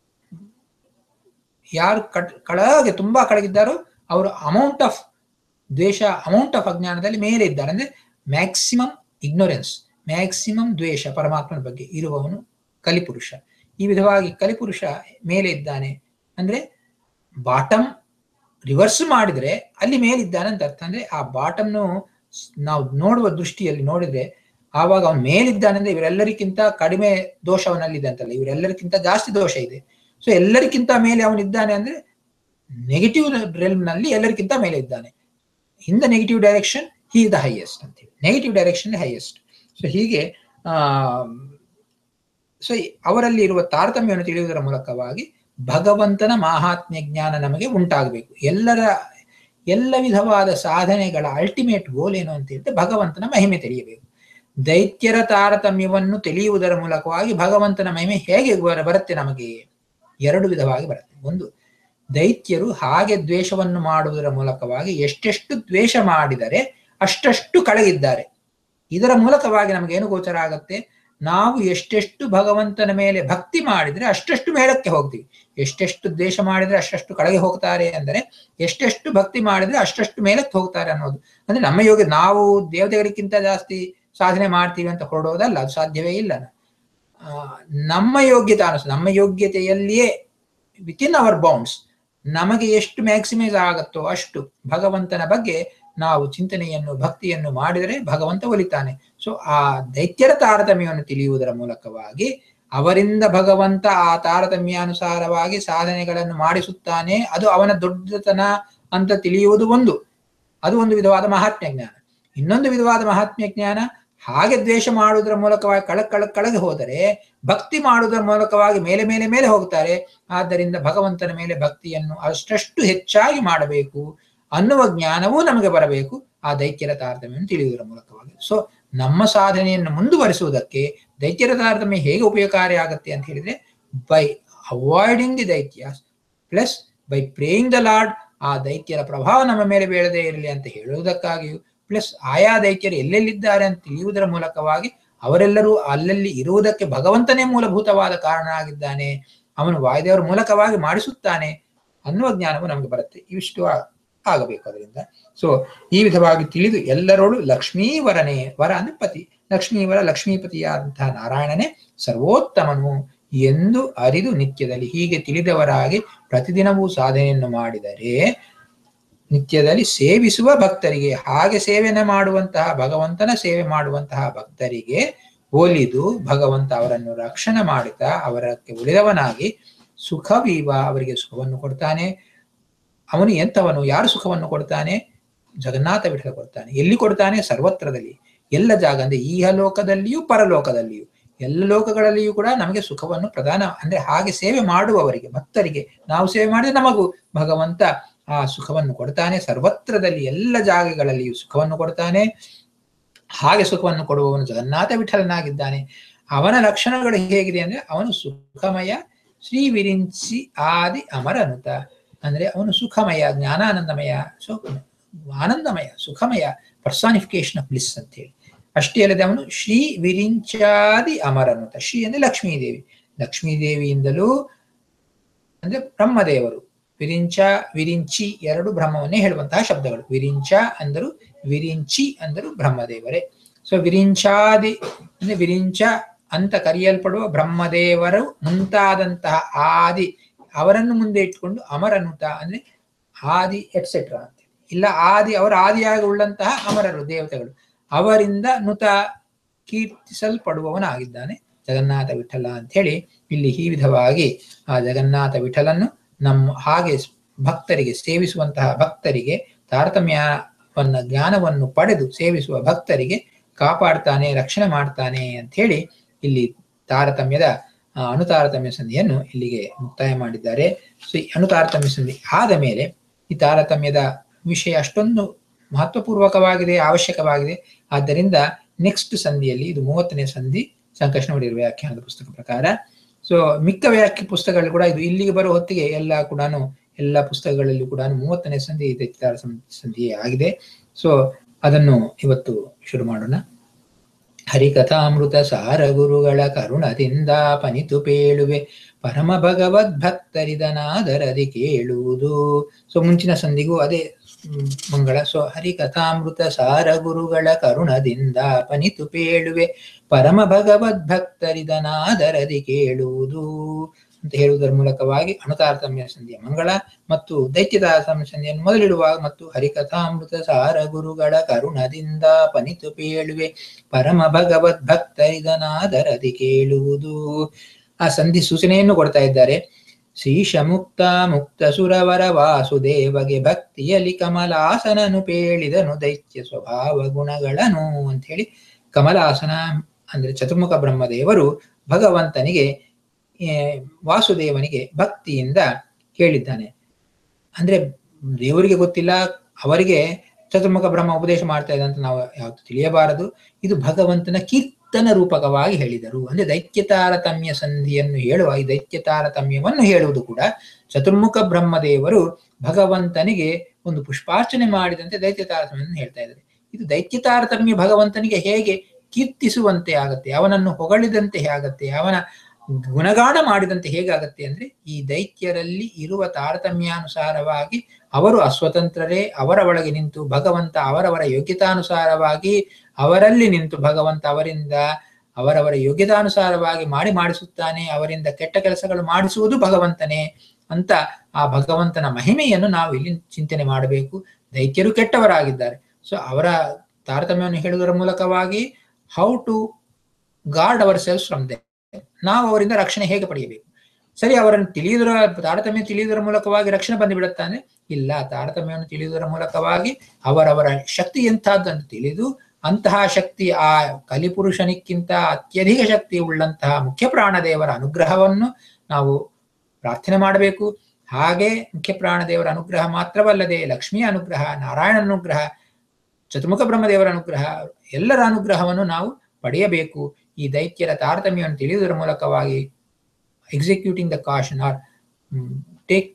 ಯಾರು ಕಟ್ ಕೆಳಗೆ ತುಂಬಾ ಕೆಳಗಿದ್ದಾರೋ ಅವರು amount of dvesha amount of ಅಜ್ಞಾನದಲ್ಲಿ ಮೇಲೆ ಇದ್ದಾರೆ ಅಂದ್ರೆ ಮ್ಯಾಕ್ಸಿಮಮ್ ಇಗ್ನೋರೆನ್ಸ್ ಮ್ಯಾಕ್ಸಿಮಮ್ ದ್ವೇಷ ಪರಮಾತ್ಮನ ಬಗ್ಗೆ ಇರುವವನು ಕಲಿಪುರುಷ ಈ ವಿಧವಾಗಿ ಕಲಿಪುರುಷ ಮೇಲೆ ಇದ್ದಾನೆ ಅಂದ್ರೆ ಬಾಟಮ್ ರಿವರ್ಸ್ ಮಾಡಿದ್ರೆ ಅಲ್ಲಿ ಮೇಲಿದ್ದಾನೆ ಅಂತ ಅರ್ಥ ಅಂದ್ರೆ ಆ ಬಾಟಮ್ನು ನಾವು ನೋಡುವ ದೃಷ್ಟಿಯಲ್ಲಿ ನೋಡಿದ್ರೆ ಆವಾಗ ಅವನು ಮೇಲಿದ್ದಾನೆ ಅಂದ್ರೆ ಇವರೆಲ್ಲರಿಗಿಂತ ಕಡಿಮೆ ದೋಷ ಅವನಲ್ಲಿದೆ ಅಂತಲ್ಲ ಇವರೆಲ್ಲರಿಗಿಂತ ಜಾಸ್ತಿ ದೋಷ ಇದೆ ಸೊ ಎಲ್ಲರಿಗಿಂತ ಮೇಲೆ ಅವನಿದ್ದಾನೆ ಅಂದ್ರೆ ನೆಗೆಟಿವ್ ರೆಲ್ಮ್ ನಲ್ಲಿ ಎಲ್ಲರಿಗಿಂತ ಮೇಲೆ ಇದ್ದಾನೆ in the negative direction he the highest ಅಂತೇಳಿ ನೆಗೆಟಿವ್ ಡೈರೆಕ್ಷನ್ ಹೈಯೆಸ್ಟ್ ಸೊ ಹೀಗೆ ಆ ಸೊ ಅವರಲ್ಲಿ ಇರುವ ತಾರತಮ್ಯವನ್ನು ತಿಳಿಯುವುದರ ಮೂಲಕವಾಗಿ ಭಗವಂತನ ಮಾಹಾತ್ಮ್ಯ ಜ್ಞಾನ ನಮಗೆ ಉಂಟಾಗಬೇಕು ಎಲ್ಲರ ಎಲ್ಲ ವಿಧವಾದ ಸಾಧನೆಗಳ ಅಲ್ಟಿಮೇಟ್ ಗೋಲ್ ಏನು ಅಂತ ಹೇಳಿದ್ರೆ ಭಗವಂತನ ಮಹಿಮೆ ತಿಳಿಯಬೇಕು ದೈತ್ಯರ ತಾರತಮ್ಯವನ್ನು ತಿಳಿಯುವುದರ ಮೂಲಕವಾಗಿ ಭಗವಂತನ ಮಹಿಮೆ ಹೇಗೆ ಬರ- ಬರುತ್ತೆ ನಮಗೆ ಎರಡು ವಿಧವಾಗಿ ಬರುತ್ತೆ ಒಂದು ದೈತ್ಯರು ಹಾಗೆ ದ್ವೇಷವನ್ನು ಮಾಡುವುದರ ಮೂಲಕವಾಗಿ ಎಷ್ಟೆಷ್ಟು ದ್ವೇಷ ಮಾಡಿದರೆ ಅಷ್ಟಷ್ಟು ಕಳೆಗಿದ್ದಾರೆ ಇದರ ಮೂಲಕವಾಗಿ ನಮಗೇನು ಗೋಚರ ಆಗತ್ತೆ ನಾವು ಎಷ್ಟೆಷ್ಟು ಭಗವಂತನ ಮೇಲೆ ಭಕ್ತಿ ಮಾಡಿದ್ರೆ ಅಷ್ಟಷ್ಟು ಮೇಲಕ್ಕೆ ಹೋಗ್ತೀವಿ ಎಷ್ಟೆಷ್ಟು ದ್ವೇಷ ಮಾಡಿದ್ರೆ ಅಷ್ಟಷ್ಟು ಕೆಳಗೆ ಹೋಗ್ತಾರೆ ಅಂದರೆ ಎಷ್ಟೆಷ್ಟು ಭಕ್ತಿ ಮಾಡಿದ್ರೆ ಅಷ್ಟಷ್ಟು ಮೇಲಕ್ಕೆ ಹೋಗ್ತಾರೆ ಅನ್ನೋದು ಅಂದ್ರೆ ನಮ್ಮ ಯೋಗ್ಯ ನಾವು ದೇವತೆಗಳಿಗಿಂತ ಜಾಸ್ತಿ ಸಾಧನೆ ಮಾಡ್ತೀವಿ ಅಂತ ಹೊರಡೋದಲ್ಲ ಅದು ಸಾಧ್ಯವೇ ಇಲ್ಲ ಆ, ನಮ್ಮ ಯೋಗ್ಯತೆ ಅನಿಸ್ ನಮ್ಮ ಯೋಗ್ಯತೆಯಲ್ಲಿಯೇ ವಿತ್ ಇನ್ ಅವರ್ ಬೌಂಡ್ಸ್ ನಮಗೆ ಎಷ್ಟು ಮ್ಯಾಕ್ಸಿಮೈಸ್ ಆಗುತ್ತೋ ಅಷ್ಟು ಭಗವಂತನ ಬಗ್ಗೆ ನಾವು ಚಿಂತನೆಯನ್ನು ಭಕ್ತಿಯನ್ನು ಮಾಡಿದರೆ ಭಗವಂತ ಒಲಿತಾನೆ ಸೊ ಆ ದೈತ್ಯರ ತಾರತಮ್ಯವನ್ನು ತಿಳಿಯುವುದರ ಮೂಲಕವಾಗಿ ಅವರಿಂದ ಭಗವಂತ ಆ ತಾರತಮ್ಯಾನುಸಾರವಾಗಿ ಸಾಧನೆಗಳನ್ನು ಮಾಡಿಸುತ್ತಾನೆ ಅದು ಅವನ ದೊಡ್ಡತನ ಅಂತ ತಿಳಿಯುವುದು ಒಂದು ಅದು ಒಂದು ವಿಧವಾದ ಮಹಾತ್ಮ್ಯ ಜ್ಞಾನ ಇನ್ನೊಂದು ವಿಧವಾದ ಮಹಾತ್ಮ್ಯ ಜ್ಞಾನ ಹಾಗೆ ದ್ವೇಷ ಮಾಡುವುದರ ಮೂಲಕವಾಗಿ ಕಳ ಕಳ ಕಳಗೆ ಹೋದರೆ ಭಕ್ತಿ ಮಾಡುವುದರ ಮೂಲಕವಾಗಿ ಮೇಲೆ ಮೇಲೆ ಮೇಲೆ ಹೋಗ್ತಾರೆ ಆದ್ದರಿಂದ ಭಗವಂತನ ಮೇಲೆ ಭಕ್ತಿಯನ್ನು ಅಷ್ಟಷ್ಟು ಹೆಚ್ಚಾಗಿ ಮಾಡಬೇಕು ಅನ್ನುವ ಜ್ಞಾನವೂ ನಮಗೆ ಬರಬೇಕು ಆ ದೈತ್ಯರ ತಾರತಮ್ಯವನ್ನು ತಿಳಿಯುವುದರ ಮೂಲಕವಾಗಿ ಸೊ ನಮ್ಮ ಸಾಧನೆಯನ್ನು ಮುಂದುವರಿಸುವುದಕ್ಕೆ ದೈತ್ಯರ ತಾರತಮ್ಯ ಹೇಗೆ ಉಪಯೋಗಕಾರಿ ಆಗುತ್ತೆ ಅಂತ ಹೇಳಿದ್ರೆ by avoiding the daitya plus by praying the lord ಆ ದೈತ್ಯರ ಪ್ರಭಾವ ನಮ್ಮ ಮೇಲೆ ಬೀಳದೇ ಇರಲಿ ಅಂತ ಹೇಳುವುದಕ್ಕಾಗಿಯೂ ಪ್ಲಸ್ ಆಯಾ ದೈತ್ಯರು ಎಲ್ಲೆಲ್ಲಿದ್ದಾರೆ ಅಂತ ತಿಳಿಯುವುದರ ಮೂಲಕವಾಗಿ ಅವರೆಲ್ಲರೂ ಅಲ್ಲಲ್ಲಿ ಇರುವುದಕ್ಕೆ ಭಗವಂತನೇ ಮೂಲಭೂತವಾದ ಕಾರಣ ಆಗಿದ್ದಾನೆ ಅವನು ವಾಯುದೇವರ ಮೂಲಕವಾಗಿ ಮಾಡಿಸುತ್ತಾನೆ ಅನ್ನುವ ಜ್ಞಾನವು ನಮಗೆ ಬರುತ್ತೆ ಇವಿಷ್ಟು ಆ- ಆಗಬೇಕು ಅದರಿಂದ ಸೊ ಈ ವಿಧವಾಗಿ ತಿಳಿದು ಎಲ್ಲರೋಳು ಲಕ್ಷ್ಮೀವರನೇ ವರ ಅಂದ್ರೆ ಪತಿ ಲಕ್ಷ್ಮೀವರ ಲಕ್ಷ್ಮೀಪತಿಯಾದಂತಹ ನಾರಾಯಣನೇ ಸರ್ವೋತ್ತಮನು ಎಂದು ಅರಿದು ನಿತ್ಯದಲ್ಲಿ ಹೀಗೆ ತಿಳಿದವರಾಗಿ ಪ್ರತಿದಿನವೂ ಸಾಧನೆಯನ್ನು ಮಾಡಿದರೆ ನಿತ್ಯದಲ್ಲಿ ಸೇವಿಸುವ ಭಕ್ತರಿಗೆ ಹಾಗೆ ಸೇವೆನ ಮಾಡುವಂತಹ ಭಗವಂತನ ಸೇವೆ ಮಾಡುವಂತಹ ಭಕ್ತರಿಗೆ ಒಲಿದು ಭಗವಂತ ಅವರನ್ನು ರಕ್ಷಣೆ ಮಾಡುತ್ತಾ ಅವರಕ್ಕೆ ಉಳಿದವನಾಗಿ ಸುಖವೀವ ಅವರಿಗೆ ಸುಖವನ್ನು ಕೊಡ್ತಾನೆ ಅವನು ಎಂಥವನು ಯಾರು ಸುಖವನ್ನು ಕೊಡ್ತಾನೆ ಜಗನ್ನಾಥ ವಿಠಲ ಕೊಡ್ತಾನೆ ಎಲ್ಲಿ ಕೊಡ್ತಾನೆ ಸರ್ವತ್ರದಲ್ಲಿ ಎಲ್ಲ ಜಾಗ ಅಂದ್ರೆ ಈಹ ಲೋಕದಲ್ಲಿಯೂ ಪರಲೋಕದಲ್ಲಿಯೂ ಎಲ್ಲ ಲೋಕಗಳಲ್ಲಿಯೂ ಕೂಡ ನಮಗೆ ಸುಖವನ್ನು ಪ್ರದಾನ ಅಂದ್ರೆ ಹಾಗೆ ಸೇವೆ ಮಾಡುವವರಿಗೆ ಭಕ್ತರಿಗೆ ನಾವು ಸೇವೆ ಮಾಡಿದ್ರೆ ನಮಗೂ ಭಗವಂತ ಆ ಸುಖವನ್ನು ಕೊಡ್ತಾನೆ ಸರ್ವತ್ರದಲ್ಲಿ ಎಲ್ಲ ಜಾಗಗಳಲ್ಲಿಯೂ ಸುಖವನ್ನು ಕೊಡ್ತಾನೆ ಹಾಗೆ ಸುಖವನ್ನು ಕೊಡುವವನು ಜಗನ್ನಾಥ ವಿಠಲನಾಗಿದ್ದಾನೆ ಅವನ ಲಕ್ಷಣಗಳು ಹೇಗಿದೆ ಅಂದ್ರೆ ಅವನು ಸುಖಮಯ ಶ್ರೀ ವಿರಿಂಚಿ ಆದಿ ಅಮರನುತ ಅಂದ್ರೆ ಅವನು ಸುಖಮಯ ಜ್ಞಾನಾನಂದಮಯ ಸೊ ಆನಂದಮಯ ಸುಖಮಯ ಪರ್ಸಾನಿಫಿಕೇಶನ್ ಆಫ್ ಬ್ಲಿಸ್ ಅಂತ ಹೇಳಿ ಅಷ್ಟೇ ಅಲ್ಲದೆ ಅವನು ಶ್ರೀ ವಿರಿಂಚಾದಿ ಅಮರನುತ ಶ್ರೀ ಅಂದ್ರೆ ಲಕ್ಷ್ಮೀದೇವಿ ಲಕ್ಷ್ಮೀದೇವಿಯಿಂದಲೂ ಅಂದ್ರೆ ಬ್ರಹ್ಮದೇವರು ವಿರಿಂಚ ವಿರಿಂಚಿ ಎರಡು ಬ್ರಹ್ಮವನ್ನೇ ಹೇಳುವಂತಹ ಶಬ್ದಗಳು ವಿರಿಂಚ ಅಂದರು ವಿರಿಂಚಿ ಅಂದರು ಬ್ರಹ್ಮದೇವರೇ ಸೊ ವಿರಿಂಚಾದಿ ಅಂದ್ರೆ ವಿರಿಂಚ ಅಂತ ಕರೆಯಲ್ಪಡುವ ಬ್ರಹ್ಮದೇವರು ಮುಂತಾದಂತಹ ಆದಿ ಅವರನ್ನು ಮುಂದೆ ಇಟ್ಕೊಂಡು ಅಮರನುತ ಅಂದ್ರೆ ಆದಿ ಎಟ್ಸೆಟ್ರಾ ಅಂತ ಇಲ್ಲ ಆದಿ ಅವರ ಆದಿಯಾಗಿ ಉಳ್ಳಂತಹ ಅಮರರು ದೇವತೆಗಳು ಅವರಿಂದ ನುತ ಕೀರ್ತಿಸಲ್ಪಡುವವನಾಗಿದ್ದಾನೆ ಜಗನ್ನಾಥ ವಿಠಲ ಅಂತ ಹೇಳಿ ಇಲ್ಲಿ ಈ ವಿಧವಾಗಿ ಆ ಜಗನ್ನಾಥ ವಿಠಲನ್ನು ನಮ್ಮ ಹಾಗೆ ಭಕ್ತರಿಗೆ ಸೇವಿಸುವಂತಹ ಭಕ್ತರಿಗೆ ತಾರತಮ್ಯವನ್ನ ಜ್ಞಾನವನ್ನು ಪಡೆದು ಸೇವಿಸುವ ಭಕ್ತರಿಗೆ ಕಾಪಾಡ್ತಾನೆ ರಕ್ಷಣೆ ಮಾಡ್ತಾನೆ ಅಂತ ಹೇಳಿ ಇಲ್ಲಿ ತಾರತಮ್ಯದ ಆ, ಅಣುತಾರತಮ್ಯ ಸಂಧಿಯನ್ನು ಇಲ್ಲಿಗೆ ಮುಕ್ತಾಯ ಮಾಡಿದ್ದಾರೆ ಸೊ ಈ ಅಣುತಾರತಮ್ಯ ಸಂಧಿ ಆದ ಮೇಲೆ ಈ ತಾರತಮ್ಯದ ವಿಷಯ ಅಷ್ಟೊಂದು ಮಹತ್ವಪೂರ್ವಕವಾಗಿದೆ ಅವಶ್ಯಕವಾಗಿದೆ ಆದ್ದರಿಂದ ನೆಕ್ಸ್ಟ್ ಸಂಧಿಯಲ್ಲಿ ಇದು ಮೂವತ್ತನೇ ಸಂಧಿ ಸಂಕರ್ಷಣ ಒಡೆಯರ್ ವ್ಯಾಖ್ಯಾನದ ಪುಸ್ತಕ ಪ್ರಕಾರ ಸೊ ಮಿಕ್ಕ ವ್ಯಾಖ್ಯ ಪುಸ್ತಕಗಳು ಕೂಡ ಇದು ಇಲ್ಲಿಗೆ ಬರೋ ಹೊತ್ತಿಗೆ ಎಲ್ಲ ಕೂಡ ಎಲ್ಲ ಪುಸ್ತಕಗಳಲ್ಲಿ ಕೂಡ ಮೂವತ್ತನೇ ಸಂಧಿ ದೈತ್ಯತಾರ ಸಂಧಿಯೇ ಆಗಿದೆ ಸೊ ಅದನ್ನು ಇವತ್ತು ಶುರು ಮಾಡೋಣ ಹರಿಕಥಾಮೃತ ಸಾರ ಗುರುಗಳ ಕರುಣದಿಂದ ಪನಿತು ಪೇಳುವೆ ಪರಮ ಭಗವದ್ ಭಕ್ತರಿದನಾದರದಿ ಕೇಳುವುದು ಸೊ ಮುಂಚಿನ ಸಂಧಿಗೂ ಅದೇ ಹ್ಮ್, ಮಂಗಳ ಸೊ ಹರಿಕಥಾಮೃತ ಸಾರ ಗುರುಗಳ ಕರುಣದಿಂದ ಪನಿತು ಪೇಳುವೆ ಪರಮ ಭಗವದ್ ಭಕ್ತರಿದನಾದರದಿ ಕೇಳುವುದು ಅಂತ ಹೇಳುವುದರ ಮೂಲಕವಾಗಿ ಅಣುತಾರತಮ್ಯ ಸಂಧಿಯ ಮಂಗಳ ಮತ್ತು ದೈತ್ಯತಾರತಮ್ಯ ಸಂಧಿಯನ್ನು ಮೊದಲಿಡುವಾಗ ಮತ್ತು ಹರಿಕಥಾಮೃತ ಸಾರ ಗುರುಗಳ ಕರುಣದಿಂದ ಪನಿತು ಪೇಳುವೆ ಪರಮ ಭಗವದ್ ಭಕ್ತರಿದನಾದರದಿ ಕೇಳುವುದು ಆ ಸಂಧಿ ಸೂಚನೆಯನ್ನು ಕೊಡ್ತಾ ಇದ್ದಾರೆ ಶೀಶ ಮುಕ್ತ ಮುಕ್ತ ಸುರವರ ವಾಸುದೇವಗೆ ಭಕ್ತಿಯಲ್ಲಿ ಕಮಲಾಸನನು ಪೇಳಿದನು ದೈತ್ಯ ಸ್ವಭಾವ ಗುಣಗಳನ್ನು ಅಂತ ಹೇಳಿ ಕಮಲಾಸನ ಅಂದ್ರೆ ಚತುರ್ಮುಖ ಬ್ರಹ್ಮದೇವರು ಭಗವಂತನಿಗೆ ಏ, ವಾಸುದೇವನಿಗೆ ಭಕ್ತಿಯಿಂದ ಕೇಳಿದ್ದಾನೆ ಅಂದ್ರೆ ದೇವರಿಗೆ ಗೊತ್ತಿಲ್ಲ ಅವರಿಗೆ ಚತುರ್ಮುಖ ಬ್ರಹ್ಮ ಉಪದೇಶ ಮಾಡ್ತಾ ಇದೆ ಅಂತ ನಾವು ಯಾವತ್ತು ತಿಳಿಯಬಾರದು ಇದು ಭಗವಂತನ ಕೀರ್ತನ ರೂಪಕವಾಗಿ ಹೇಳಿದರು ಅಂದ್ರೆ ದೈತ್ಯ ತಾರತಮ್ಯ ಸಂಧಿಯನ್ನು ಹೇಳುವ ಈ ದೈತ್ಯ ತಾರತಮ್ಯವನ್ನು ಹೇಳುವುದು ಕೂಡ ಚತುರ್ಮುಖ ಬ್ರಹ್ಮದೇವರು ಭಗವಂತನಿಗೆ ಒಂದು ಪುಷ್ಪಾರ್ಚನೆ ಮಾಡಿದಂತೆ ದೈತ್ಯ ತಾರತಮ್ಯವನ್ನು ಹೇಳ್ತಾ ಇದ್ದಾರೆ ಇದು ದೈತ್ಯ ತಾರತಮ್ಯ ಭಗವಂತನಿಗೆ ಹೇಗೆ ಕೀರ್ತಿಸುವಂತೆ ಆಗತ್ತೆ ಅವನನ್ನು ಹೊಗಳಿದಂತೆ ಆಗತ್ತೆ ಅವನ ಗುಣಗಾನ ಮಾಡಿದಂತೆ ಹೇಗಾಗತ್ತೆ ಅಂದ್ರೆ ಈ ದೈತ್ಯರಲ್ಲಿ ಇರುವ ತಾರತಮ್ಯಾನುಸಾರವಾಗಿ ಅವರು ಅಸ್ವತಂತ್ರರೇ ಅವರ ಒಳಗೆ ನಿಂತು ಭಗವಂತ ಅವರವರ ಯೋಗ್ಯತಾನುಸಾರವಾಗಿ ಅವರಲ್ಲಿ ನಿಂತು ಭಗವಂತ ಅವರಿಂದ ಅವರವರ ಯೋಗ್ಯತಾನುಸಾರವಾಗಿ ಮಾಡಿ ಮಾಡಿಸುತ್ತಾನೆ ಅವರಿಂದ ಕೆಟ್ಟ ಕೆಲಸಗಳು ಮಾಡಿಸುವುದು ಭಗವಂತನೇ ಅಂತ ಆ ಭಗವಂತನ ಮಹಿಮೆಯನ್ನು ನಾವು ಇಲ್ಲಿ ಚಿಂತನೆ ಮಾಡಬೇಕು ದೈತ್ಯರು ಕೆಟ್ಟವರಾಗಿದ್ದಾರೆ ಸೊ ಅವರ ತಾರತಮ್ಯವನ್ನು ಹೇಳುವುದರ ಮೂಲಕವಾಗಿ how to guard ourselves from they ನಾವು ಅವರಿಂದ ರಕ್ಷಣೆ ಹೇಗೆ ಪಡೆಯಬೇಕು ಸರಿ ಅವರನ್ನು ತಿಳಿಯುವುದರ ತಾರತಮ್ಯ ತಿಳಿಯುವುದರ ಮೂಲಕವಾಗಿ ರಕ್ಷಣೆ ಬಂದುಬಿಡುತ್ತಾನೆ ಇಲ್ಲ ತಾರತಮ್ಯವನ್ನು ತಿಳಿಯುವುದರ ಮೂಲಕವಾಗಿ ಅವರವರ ಶಕ್ತಿ ಎಂಥದ್ದು ಅಂತ ತಿಳಿದು ಅಂತಹ ಶಕ್ತಿ ಆ ಕಲಿಪುರುಷನಿಕ್ಕಿಂತ ಅತ್ಯಧಿಕ ಶಕ್ತಿ ಉಳ್ಳಂತಹ ಮುಖ್ಯ ಪ್ರಾಣದೇವರ ಅನುಗ್ರಹವನ್ನು ನಾವು ಪ್ರಾರ್ಥನೆ ಮಾಡಬೇಕು ಹಾಗೆ ಮುಖ್ಯ ಪ್ರಾಣದೇವರ ಅನುಗ್ರಹ ಮಾತ್ರವಲ್ಲದೆ ಲಕ್ಷ್ಮಿಯ ಅನುಗ್ರಹ ನಾರಾಯಣ ಅನುಗ್ರಹ ಚತುರ್ಮುಖ ಬ್ರಹ್ಮದೇವರ ಅನುಗ್ರಹ ಎಲ್ಲರ ಅನುಗ್ರಹವನ್ನು ನಾವು ಪಡೆಯಬೇಕು ಈ ದೈತ್ಯರ ತಾರತಮ್ಯವನ್ನು ತಿಳಿಯುವುದರ ಮೂಲಕವಾಗಿ executing the caution or take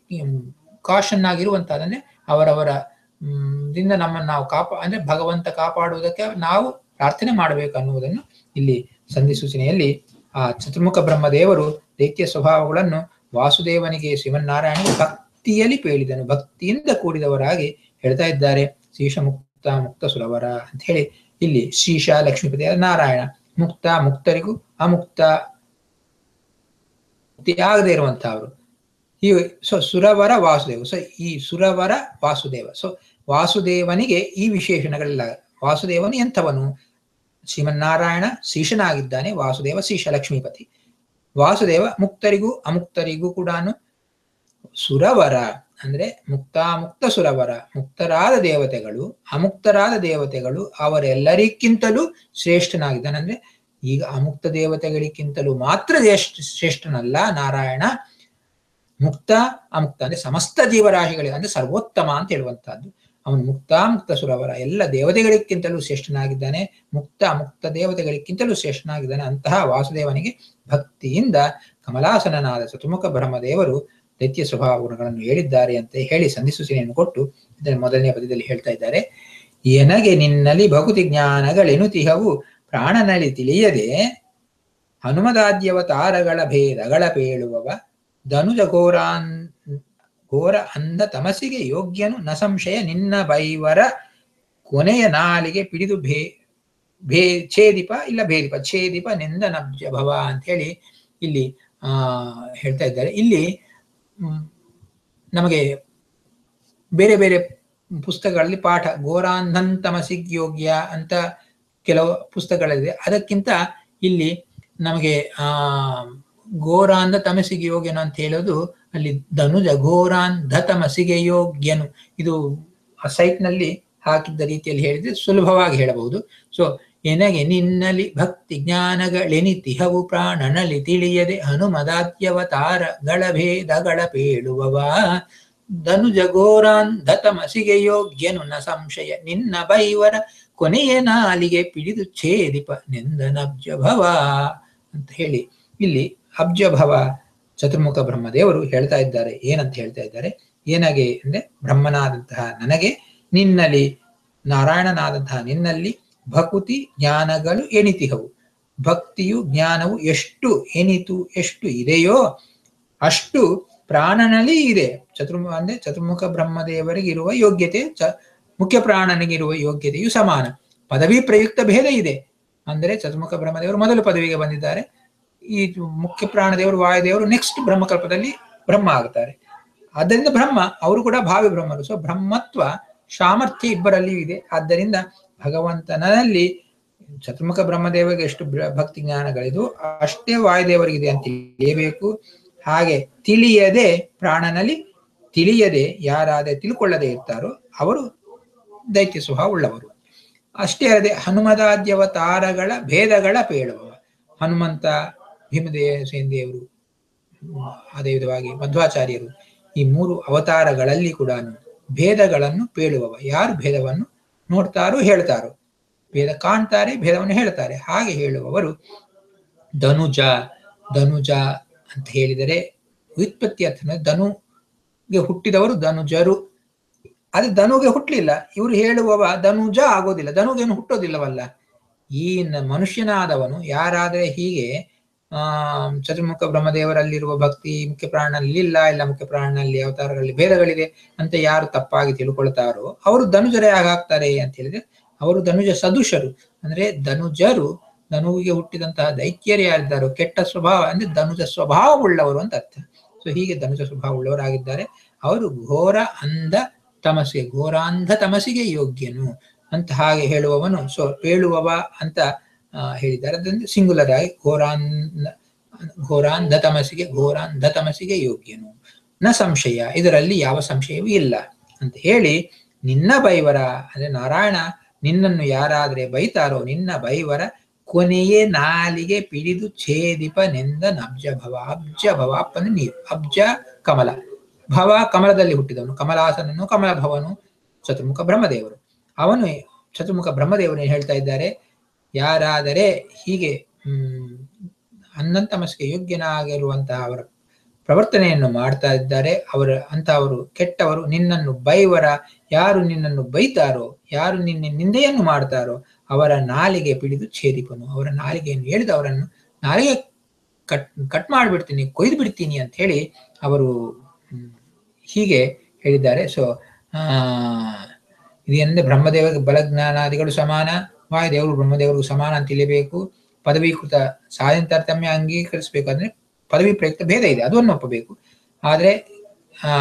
caution ಆಗಿರುವಂತಹದನ್ನೇ ಅವರವರ ಮ್, ದಿಂದ ನಮ್ಮನ್ನು ನಾವು ಕಾಪ ಅಂದ್ರೆ ಭಗವಂತ ಕಾಪಾಡುವುದಕ್ಕೆ ನಾವು ಪ್ರಾರ್ಥನೆ ಮಾಡಬೇಕು ಅನ್ನುವುದನ್ನು ಇಲ್ಲಿ ಸಂಧಿ ಸೂಚನೆಯಲ್ಲಿ ಆ ಚತುರ್ಮುಖ ಬ್ರಹ್ಮದೇವರು ದೈತ್ಯ ಸ್ವಭಾವಗಳನ್ನು ವಾಸುದೇವನಿಗೆ ಶ್ರೀಮನ್ನಾರಾಯಣನಿಗೆ ಭಕ್ತಿಯಲ್ಲಿ ಪೇಳಿದನು ಭಕ್ತಿಯಿಂದ ಕೂಡಿದವರಾಗಿ ಹೇಳ್ತಾ ಇದ್ದಾರೆ ಶೀಶ ಮುಕ್ತ ಮುಕ್ತ ಸುರವರ ಅಂತ ಹೇಳಿ ಇಲ್ಲಿ ಶೀಶ ಲಕ್ಷ್ಮೀಪತಿ ನಾರಾಯಣ ಮುಕ್ತ ಮುಕ್ತರಿಗೂ ಅಮುಕ್ತ ಮುಕ್ತಿ ಆಗದೆ ಇರುವಂತಹವರು ಈ ಸೊ ಸುರವರ ವಾಸುದೇವ ಸೊ ಈ ಸುರವರ ವಾಸುದೇವ ಸೊ ವಾಸುದೇವನಿಗೆ ಈ ವಿಶೇಷಣಗಳೆಲ್ಲ ವಾಸುದೇವನು ಎಂಥವನು ಶ್ರೀಮನ್ನಾರಾಯಣ ಶೀಶನಾಗಿದ್ದಾನೆ ವಾಸುದೇವ ಶೀಶ ಲಕ್ಷ್ಮೀಪತಿ ವಾಸುದೇವ ಮುಕ್ತರಿಗೂ ಅಮುಕ್ತರಿಗೂ ಕೂಡ ಸುರವರ ಅಂದ್ರೆ ಮುಕ್ತಾಮುಕ್ತ ಸುರವರ ಮುಕ್ತರಾದ ದೇವತೆಗಳು ಅಮುಕ್ತರಾದ ದೇವತೆಗಳು ಅವರೆಲ್ಲರಿಗಿಂತಲೂ ಶ್ರೇಷ್ಠನಾಗಿದ್ದಾನೆ ಅಂದ್ರೆ ಈಗ ಅಮುಕ್ತ ದೇವತೆಗಳಿಗಿಂತಲೂ ಮಾತ್ರ ಶ್ರೇಷ್ಠ ಶ್ರೇಷ್ಠನಲ್ಲ ನಾರಾಯಣ ಮುಕ್ತ ಅಮುಕ್ತ ಅಂದ್ರೆ ಸಮಸ್ತ ಜೀವರಾಶಿಗಳಿಗೆ ಅಂದ್ರೆ ಸರ್ವೋತ್ತಮ ಅಂತ ಹೇಳುವಂತಹದ್ದು ಅವನು ಮುಕ್ತ ಮುಕ್ತ ಸುರವರ ಎಲ್ಲ ದೇವತೆಗಳಿಗಿಂತಲೂ ಶ್ರೇಷ್ಠನಾಗಿದ್ದಾನೆ ಮುಕ್ತ ಮುಕ್ತ ದೇವತೆಗಳಿಗಿಂತಲೂ ಶ್ರೇಷ್ಠನಾಗಿದ್ದಾನೆ ಅಂತಹ ವಾಸುದೇವನಿಗೆ ಭಕ್ತಿಯಿಂದ ಕಮಲಾಸನನಾದ ಚತುರ್ಮುಖ ಬ್ರಹ್ಮದೇವರು ದೈತ್ಯ ಸ್ವಭಾವ ಗುಣಗಳನ್ನು ಹೇಳಿದ್ದಾರೆ ಅಂತ ಹೇಳಿ ಸಂಧಿ ಸೂಚನೆಯನ್ನು ಕೊಟ್ಟು ಇದನ್ನು ಮೊದಲನೇ ಪದ್ಯದಲ್ಲಿ ಹೇಳ್ತಾ ಇದ್ದಾರೆ ಎನಗೆ ನಿನ್ನಲ್ಲಿ ಭಕುತಿ ಜ್ಞಾನಗಳೆನುತಿಹವು ಪ್ರಾಣನಲ್ಲಿ ತಿಳಿಯದೆ ಹನುಮದಾದ್ಯವತಾರಗಳ ಭೇದಗಳ ಪೇಳುವವ ಧನುಜ ಘೋರಾನ್ ಘೋರ ಅಂಧ ತಮಸಿಗೆ ಯೋಗ್ಯನು ನ ಸಂಶಯ ನಿನ್ನ ಬೈವರ ಕೊನೆಯ ನಾಲಿಗೆ ಪಿಡಿದು ಭೇ ಭೇ ಛೇದಿಪ ಇಲ್ಲ ಭೇದಿಪ ಛೇದಿಪ ನಿಂದ ನಬ್ಜ ಭವ ಅಂತ ಹೇಳಿ ಇಲ್ಲಿ ಆ ಹೇಳ್ತಾ ಇದ್ದಾರೆ ಇಲ್ಲಿ ಮ್, ನಮಗೆ ಬೇರೆ ಬೇರೆ ಪುಸ್ತಕಗಳಲ್ಲಿ ಪಾಠ ಘೋರಾಂಧಂತಮಸಿಗ್ ಯೋಗ್ಯ ಅಂತ ಕೆಲವು ಪುಸ್ತಕಗಳಿದೆ ಅದಕ್ಕಿಂತ ಇಲ್ಲಿ ನಮಗೆ ಆ ಘೋರಾಂಧ ತಮಸಿಗೆ ಯೋಗ್ಯನು ಅಂತ ಹೇಳೋದು ಅಲ್ಲಿ ಧನುಜ ಘೋರಾಂಧ ತಮಸಿಗೆ ಯೋಗ್ಯನು ಇದು ಆ ಸೈಟ್ ನಲ್ಲಿ ಹಾಕಿದ್ದ ರೀತಿಯಲ್ಲಿ ಹೇಳಿದ್ರೆ ಸುಲಭವಾಗಿ ಹೇಳಬಹುದು ಸೊ ಎನಗೆ ನಿನ್ನಲಿ ಭಕ್ತಿ ಜ್ಞಾನಗಳೆನಿತಿಹವು ಪ್ರಾಣನಲ್ಲಿ ತಿಳಿಯದೆ ಹನುಮದಾತ್ಯವತಾರಗಳ ಭೇದಗಳ ಪೇಳುವವ ಧನುಜ ಘೋರಾನ್ ಧತಮಸಿಗೆ ಯೋಗ್ಯನು ನ ಸಂಶಯ ನಿನ್ನ ಬೈವರ ಕೊನೆಯ ನಾಲಿಗೆ ಪಿಡಿದು ಛೇದಿಪ ನೆಂದನಬ್ಜ ಭವ ಅಂತ ಹೇಳಿ ಇಲ್ಲಿ ಅಬ್ಜ ಭವ ಚತುರ್ಮುಖ ಬ್ರಹ್ಮದೇವರು ಹೇಳ್ತಾ ಇದ್ದಾರೆ ಏನಂತ ಹೇಳ್ತಾ ಇದ್ದಾರೆ ಏನಾಗೆ ಅಂದ್ರೆ ಬ್ರಹ್ಮನಾದಂತಹ ನನಗೆ ನಿನ್ನಲ್ಲಿ ನಾರಾಯಣನಾದಂತಹ ನಿನ್ನಲ್ಲಿ ಭಕುತಿ ಜ್ಞಾನಗಳು ಎಣಿತಿಹವು ಭಕ್ತಿಯು ಜ್ಞಾನವು ಎಷ್ಟು ಎನಿತು ಎಷ್ಟು ಇದೆಯೋ ಅಷ್ಟು ಪ್ರಾಣನಲ್ಲಿ ಇದೆ ಚತುರ್ಮು ಅಂದ್ರೆ ಚತುರ್ಮುಖ ಬ್ರಹ್ಮದೇವರಿಗೆ ಇರುವ ಯೋಗ್ಯತೆ ಚ ಮುಖ್ಯ ಪ್ರಾಣನಿಗಿರುವ ಯೋಗ್ಯತೆಯು ಸಮಾನ ಪದವಿ ಪ್ರಯುಕ್ತ ಭೇದ ಇದೆ ಅಂದರೆ ಚತುರ್ಮುಖ ಬ್ರಹ್ಮದೇವರು ಮೊದಲು ಪದವಿಗೆ ಬಂದಿದ್ದಾರೆ ಈ ಮುಖ್ಯ ಪ್ರಾಣದೇವರು ವಾಯುದೇವರು ನೆಕ್ಸ್ಟ್ ಬ್ರಹ್ಮಕಲ್ಪದಲ್ಲಿ ಬ್ರಹ್ಮ ಆಗ್ತಾರೆ ಆದ್ದರಿಂದ ಬ್ರಹ್ಮ ಅವರು ಕೂಡ ಭಾವಿ ಬ್ರಹ್ಮರು ಸೊ ಬ್ರಹ್ಮತ್ವ ಸಾಮರ್ಥ್ಯ ಇಬ್ಬರಲ್ಲಿಯೂ ಇದೆ ಆದ್ದರಿಂದ ಭಗವಂತನಲ್ಲಿ ಚತುರ್ಮುಖ ಬ್ರಹ್ಮದೇವರಿಗೆ ಎಷ್ಟು ಬ್ರ- ಭಕ್ತಿ ಜ್ಞಾನಗಳಿದು ಅಷ್ಟೇ ವಾಯುದೇವರಿಗಿದೆ ಅಂತ ತಿಳಿಯಬೇಕು ಹಾಗೆ ತಿಳಿಯದೆ ಪ್ರಾಣನಲ್ಲಿ ತಿಳಿಯದೆ ಯಾರಾದೆ ತಿಳ್ಕೊಳ್ಳದೆ ಇರ್ತಾರೋ ಅವರು ದೈತ್ಯ ಸ್ವಭಾವ ಉಳ್ಳವರು ಅಷ್ಟೇ ಅಲ್ಲದೆ ಹನುಮದಾದ್ಯವತಾರಗಳ ಭೇದಗಳ ಪೇಳುವವ ಹನುಮಂತ ಭೀಮದೇವ ಸೇಂದೇವರು ಅದೇ ವಿಧವಾಗಿ ಮಧ್ವಾಚಾರ್ಯರು ಈ ಮೂರು ಅವತಾರಗಳಲ್ಲಿ ಕೂಡ ಭೇದಗಳನ್ನು ಪೇಳುವವ ಯಾರು ಭೇದವನ್ನು ನೋಡ್ತಾರೋ ಹೇಳ್ತಾರೋ ಭೇದ ಕಾಣ್ತಾರೆ ಭೇದವನ್ನು ಹೇಳ್ತಾರೆ ಹಾಗೆ ಹೇಳುವವರು ಧನುಜ ಧನುಜ ಅಂತ ಹೇಳಿದರೆ ವ್ಯುತ್ಪತ್ತಿ ಅರ್ಥ ಅಂದ್ರೆ ಧನುಗೆ ಹುಟ್ಟಿದವರು ಧನುಜರು ಅದು ಧನುಗೆ ಹುಟ್ಟಲಿಲ್ಲ ಇವರು ಹೇಳುವವ ಧನುಜ ಆಗೋದಿಲ್ಲ ಧನುಗೇನು ಹುಟ್ಟೋದಿಲ್ಲವಲ್ಲ ಈ ನ- ಮನುಷ್ಯನಾದವನು ಯಾರಾದರೆ ಹೀಗೆ ಆ ಚತುರ್ಮುಖ ಬ್ರಹ್ಮದೇವರಲ್ಲಿರುವ ಭಕ್ತಿ ಮುಖ್ಯ ಪ್ರಾಣನಲ್ಲಿ ಇಲ್ಲ ಇಲ್ಲ ಮುಖ್ಯ ಪ್ರಾಣನಲ್ಲಿ ಅವತಾರಗಳಲ್ಲಿ ಭೇದಗಳಿದೆ ಅಂತ ಯಾರು ತಪ್ಪಾಗಿ ತಿಳ್ಕೊಳ್ತಾರೋ ಅವರು ಧನುಜರೇ ಆಗಾಗ್ತಾರೆ ಅಂತ ಹೇಳಿದ್ರೆ ಅವರು ಧನುಜ ಸದೃಶರು ಅಂದ್ರೆ ಧನುಜರು ಧನುವಿಗೆ ಹುಟ್ಟಿದಂತಹ ದೈತ್ಯರು ಯಾರಿದ್ದಾರೋ ಕೆಟ್ಟ ಸ್ವಭಾವ ಅಂದ್ರೆ ಧನುಜ ಸ್ವಭಾವ ಉಳ್ಳವರು ಅಂತ ಅರ್ಥ ಸೊ ಹೀಗೆ ಧನುಜ ಸ್ವಭಾವ ಉಳ್ಳವರಾಗಿದ್ದಾರೆ ಅವರು ಘೋರ ಅಂಧ ತಮಸಿಗೆ ಘೋರಾಂಧ ತಮಸಿಗೆ ಯೋಗ್ಯನು ಅಂತ ಹಾಗೆ ಹೇಳುವವನು ಸೊ ಪೇಳುವವ ಅಂತ ಆ, ಹೇಳಿದ್ದಾರೆ ಅದೊಂದು ಸಿಂಗುಲರ್ ಆಗಿ ಘೋರಾನ್ ಘೋರಾಂಧ ತಮಸಿಗೆ ಘೋರಾಂಧ ತಮಸಿಗೆ ಯೋಗ್ಯನು ನ ಸಂಶಯ ಇದರಲ್ಲಿ ಯಾವ ಸಂಶಯವೂ ಇಲ್ಲ ಅಂತ ಹೇಳಿ ನಿನ್ನ ಬೈವರ ಅಂದ್ರೆ ನಾರಾಯಣ ನಿನ್ನನ್ನು ಯಾರಾದ್ರೆ ಬೈತಾರೋ ನಿನ್ನ ಬೈವರ ಕೊನೆಯೇ ನಾಲಿಗೆ ಪಿಡಿದು ಛೇದಿಪ ನೆಂದ ಅಬ್ಜ ಭವ ಅಬ್ಜ ಭವ ಅಪ್ಪ ಅಂದ್ರೆ ನೀರು ಅಬ್ಜ ಕಮಲ ಭವ ಕಮಲದಲ್ಲಿ ಹುಟ್ಟಿದವನು ಕಮಲಾಸನನು ಕಮಲ ಭವನು ಚತುರ್ಮುಖ ಬ್ರಹ್ಮದೇವರು ಅವನು ಚತುರ್ಮುಖ ಬ್ರಹ್ಮದೇವರು ಏನ್ ಹೇಳ್ತಾ ಇದ್ದಾರೆ ಯಾರಾದರೆ ಹೀಗೆ ಹ್ಮ್ ಅನ್ನಂತಮಸ್ಗೆ ಯೋಗ್ಯನಾಗಿರುವಂತಹ ಅವರ ಪ್ರವರ್ತನೆಯನ್ನು ಮಾಡ್ತಾ ಇದ್ದಾರೆ ಅವರ ಅಂತ ಅವರು ಕೆಟ್ಟವರು ನಿನ್ನನ್ನು ಬೈವರ ಯಾರು ನಿನ್ನನ್ನು ಬೈತಾರೋ ಯಾರು ನಿನ್ನ ನಿಂದೆಯನ್ನು ಮಾಡ್ತಾರೋ ಅವರ ನಾಲಿಗೆ ಪಿಡಿದು ಛೇದಿಪನು ಅವರ ನಾಲಿಗೆಯನ್ನು ಎಳೆದು ಅವರನ್ನು ನಾಲಿಗೆ ಕಟ್ ಕಟ್ ಮಾಡಿಬಿಡ್ತೀನಿ ಕೊಯ್ದು ಬಿಡ್ತೀನಿ ಅಂತ ಹೇಳಿ ಅವರು ಹ್ಮ್, ಹೀಗೆ ಹೇಳಿದ್ದಾರೆ ಸೊ ಆ ಇದೇನೆಂದ್ರೆ ಬ್ರಹ್ಮದೇವರಿಗೆ ಬಲಜ್ಞಾನಾದಿಗಳು ಸಮಾನ ವಾಯುದೇವರು ಬ್ರಹ್ಮದೇವರಿಗೂ ಸಮಾನ ಅಂತ ತಿಳಿಯಬೇಕು ಪದವೀಕೃತ ಸಾಧನ ತಾರತಮ್ಯ ಅಂಗೀಕರಿಸಬೇಕು ಅಂದ್ರೆ ಪದವಿ ಪ್ರಯುಕ್ತ ಭೇದ ಇದೆ ಅದನ್ನು ಒಪ್ಪಬೇಕು ಆದ್ರೆ ಆ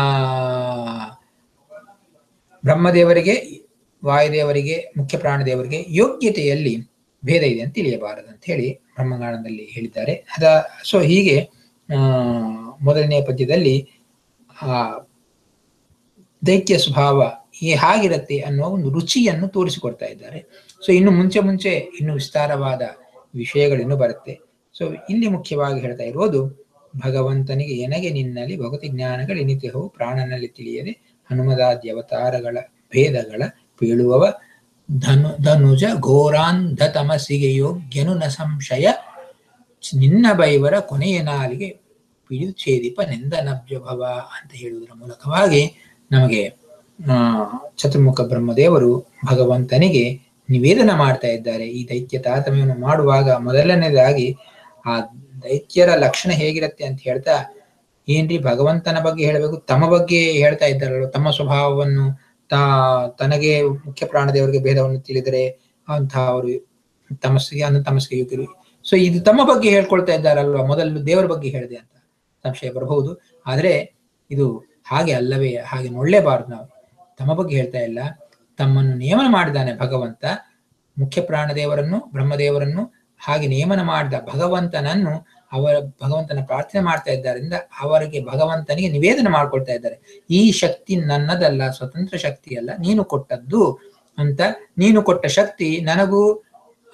ಬ್ರಹ್ಮದೇವರಿಗೆ ವಾಯುದೇವರಿಗೆ ಮುಖ್ಯ ಪ್ರಾಣದೇವರಿಗೆ ಯೋಗ್ಯತೆಯಲ್ಲಿ ಭೇದ ಇದೆ ಅಂತ ತಿಳಿಯಬಾರದು ಅಂತ ಹೇಳಿ ಬ್ರಹ್ಮಗಾನದಲ್ಲಿ ಹೇಳಿದ್ದಾರೆ ಅದ ಸೊ ಹೀಗೆ ಆ ಮೊದಲನೇ ಪದ್ಯದಲ್ಲಿ ಆ ದೈತ್ಯ ಸ್ವಭಾವ ಈ ಹಾಗಿರತ್ತೆ ಅನ್ನುವ ಒಂದು ರುಚಿಯನ್ನು ತೋರಿಸಿಕೊಡ್ತಾ ಇದ್ದಾರೆ ಸೊ ಇನ್ನು ಮುಂಚೆ ಮುಂಚೆ ಇನ್ನು ವಿಸ್ತಾರವಾದ ವಿಷಯಗಳಿನ್ನು ಬರುತ್ತೆ ಸೊ ಇಲ್ಲಿ ಮುಖ್ಯವಾಗಿ ಹೇಳ್ತಾ ಇರೋದು ಭಗವಂತನಿಗೆ ಎನಗೆ ನಿನ್ನಲ್ಲಿ ಭಗವತಿ ಜ್ಞಾನಗಳೆನಿತಿಹವು ಪ್ರಾಣನಲ್ಲಿ ತಿಳಿಯದೆ ಹನುಮದಾದಿ ಅವತಾರಗಳ ಭೇದಗಳ ಪೀಳುವವ ಧನು ಧನುಜ ಘೋರಾಂಧ ತಮಸಿಗೆ ಯೋಗ್ಯನು ನ ಸಂಶಯ ನಿನ್ನ ಬೈವರ ಕೊನೆಯ ನಾಲಿಗೆ ಪಿಡಿದು ಛೇದಿಪ ನೆಂದನಬ್ಜ ಭವ ಅಂತ ಹೇಳುವುದರ ಮೂಲಕವಾಗಿ ನಮಗೆ ಆ ಚತುರ್ಮುಖ ಬ್ರಹ್ಮದೇವರು ಭಗವಂತನಿಗೆ ನಿವೇದನ ಮಾಡ್ತಾ ಇದ್ದಾರೆ ಈ ದೈತ್ಯ ತಾರತಮ್ಯವನ್ನು ಮಾಡುವಾಗ ಮೊದಲನೇದಾಗಿ ಆ ದೈತ್ಯರ ಲಕ್ಷಣ ಹೇಗಿರುತ್ತೆ ಅಂತ ಹೇಳ್ತಾ ಏನ್ರಿ ಭಗವಂತನ ಬಗ್ಗೆ ಹೇಳಬೇಕು ತಮ್ಮ ಬಗ್ಗೆ ಹೇಳ್ತಾ ಇದ್ದಾರಲ್ಲ ತಮ್ಮ ಸ್ವಭಾವವನ್ನು ತಾ ತನಗೆ ಮುಖ್ಯ ಪ್ರಾಣದೇವರಿಗೆ ಭೇದವನ್ನು ತಿಳಿದರೆ ಅಂತ ಅವರು ತಮಸ್ಸಿಗೆ ಅನ್ನ ತಮಸ್ಸಿಗೆ ಯೋಗ್ಯರು ಸೊ ಇದು ತಮ್ಮ ಬಗ್ಗೆ ಹೇಳ್ಕೊಳ್ತಾ ಇದ್ದಾರಲ್ವಾ ಮೊದಲು ದೇವರ ಬಗ್ಗೆ ಹೇಳಿದೆ ಅಂತ ಸಂಶಯ ಬರಬಹುದು ಆದ್ರೆ ಇದು ಹಾಗೆ ಅಲ್ಲವೇ ಹಾಗೆ ನೋಡ್ಲೇಬಾರದು ನಾವು ತಮ್ಮ ಬಗ್ಗೆ ಹೇಳ್ತಾ ಇಲ್ಲ ತಮ್ಮನ್ನು ನೇಮನ ಮಾಡಿದಾನೆ ಭಗವಂತ ಮುಖ್ಯ ಪ್ರಾಣದೇವರನ್ನು ಬ್ರಹ್ಮದೇವರನ್ನು ಹಾಗೆ ನೇಮನ ಮಾಡಿದ ಭಗವಂತನನ್ನು ಅವರ ಭಗವಂತನ ಪ್ರಾರ್ಥನೆ ಮಾಡ್ತಾ ಇದ್ದಾರಿಂದ ಅವರಿಗೆ ಭಗವಂತನಿಗೆ ನಿವೇದನ ಮಾಡ್ಕೊಳ್ತಾ ಇದ್ದಾರೆ ಈ ಶಕ್ತಿ ನನ್ನದಲ್ಲ ಸ್ವತಂತ್ರ ಶಕ್ತಿ ಅಲ್ಲ ನೀನು ಕೊಟ್ಟದ್ದು ಅಂತ ನೀನು ಕೊಟ್ಟ ಶಕ್ತಿ ನನಗೂ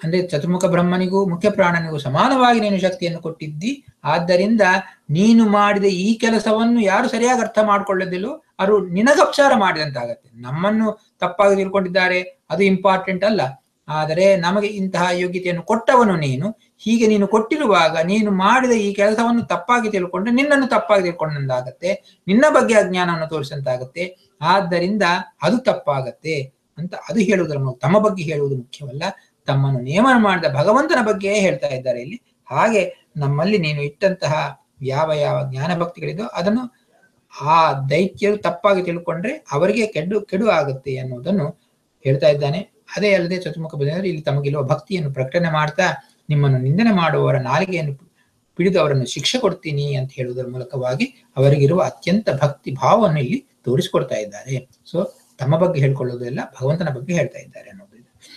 ಅಂದ್ರೆ ಚತುರ್ಮುಖ ಬ್ರಹ್ಮನಿಗೂ ಮುಖ್ಯ ಪ್ರಾಣನಿಗೂ ಸಮಾನವಾಗಿ ನೀನು ಶಕ್ತಿಯನ್ನು ಕೊಟ್ಟಿದ್ದಿ ಆದ್ದರಿಂದ ನೀನು ಮಾಡಿದ ಈ ಕೆಲಸವನ್ನು ಯಾರು ಸರಿಯಾಗಿ ಅರ್ಥ ಮಾಡ್ಕೊಳ್ಳೋದಿಲ್ಲೋ ಅವರು ನಿನಗಪಚಾರ ಮಾಡಿದಂತಾಗತ್ತೆ ನಮ್ಮನ್ನು ತಪ್ಪಾಗಿ ತಿಳ್ಕೊಂಡಿದ್ದಾರೆ ಅದು ಇಂಪಾರ್ಟೆಂಟ್ ಅಲ್ಲ ಆದರೆ ನಮಗೆ ಇಂತಹ ಯೋಗ್ಯತೆಯನ್ನು ಕೊಟ್ಟವನು ನೀನು ಹೀಗೆ ನೀನು ಕೊಟ್ಟಿರುವಾಗ ನೀನು ಮಾಡಿದ ಈ ಕೆಲಸವನ್ನು ತಪ್ಪಾಗಿ ತಿಳ್ಕೊಂಡ್ರೆ ನಿನ್ನನ್ನು ತಪ್ಪಾಗಿ ತಿಳ್ಕೊಂಡಂತಾಗತ್ತೆ ನಿನ್ನ ಬಗ್ಗೆ ಅಜ್ಞಾನವನ್ನು ತೋರಿಸಂತಾಗತ್ತೆ ಆದ್ದರಿಂದ ಅದು ತಪ್ಪಾಗತ್ತೆ ಅಂತ ಅದು ಹೇಳುವುದರ ಮೂಲಕ ತಮ್ಮ ಬಗ್ಗೆ ಹೇಳುವುದು ಮುಖ್ಯವಲ್ಲ ತಮ್ಮನ್ನು ನೇಮನ ಮಾಡಿದ ಭಗವಂತನ ಬಗ್ಗೆ ಹೇಳ್ತಾ ಇದ್ದಾರೆ ಇಲ್ಲಿ ಹಾಗೆ ನಮ್ಮಲ್ಲಿ ನೀನು ಇಟ್ಟಂತಹ ಯಾವ ಯಾವ ಜ್ಞಾನ ಭಕ್ತಿಗಳಿದೋ ಅದನ್ನು ಆ ದೈತ್ಯರು ತಪ್ಪಾಗಿ ತಿಳ್ಕೊಂಡ್ರೆ ಅವರಿಗೆ ಕೆಡು ಕೆಡು ಆಗುತ್ತೆ ಅನ್ನೋದನ್ನು ಹೇಳ್ತಾ ಇದ್ದಾನೆ ಅದೇ ಅಲ್ಲದೆ ಚತುರ್ಮುಖ ಬದಲಾದ್ರೆ ಇಲ್ಲಿ ತಮಗಿರುವ ಭಕ್ತಿಯನ್ನು ಪ್ರಕಟಣೆ ಮಾಡ್ತಾ ನಿಮ್ಮನ್ನು ನಿಂದನೆ ಮಾಡುವವರ ನಾಲಿಗೆಯನ್ನು ಪಿಡಿದು ಅವರನ್ನು ಶಿಕ್ಷೆ ಕೊಡ್ತೀನಿ ಅಂತ ಹೇಳುವುದರ ಮೂಲಕವಾಗಿ ಅವರಿಗಿರುವ ಅತ್ಯಂತ ಭಕ್ತಿ ಭಾವವನ್ನು ಇಲ್ಲಿ ತೋರಿಸಿಕೊಡ್ತಾ ಇದ್ದಾರೆ ಸೊ ತಮ್ಮ ಬಗ್ಗೆ ಹೇಳ್ಕೊಳ್ಳೋದೆಲ್ಲ ಭಗವಂತನ ಬಗ್ಗೆ ಹೇಳ್ತಾ ಇದ್ದಾರೆ ಅನ್ನೋದು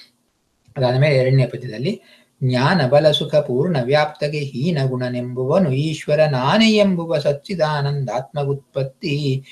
ಅದಾದ ಮೇಲೆ ಎರಡನೇ ಪದ್ಯದಲ್ಲಿ ಜ್ಞಾನ ಬಲ ಸುಖ ಪೂರ್ಣ ವ್ಯಾಪ್ತಗೆ ಹೀನ ಗುಣನೆಂಬುವನು ಈಶ್ವರ ನಾನೇ ಎಂಬುವ ಸಚ್ಚಿದಾನಂದಾತ್ಮಗುತ್ಪತ್ತಿ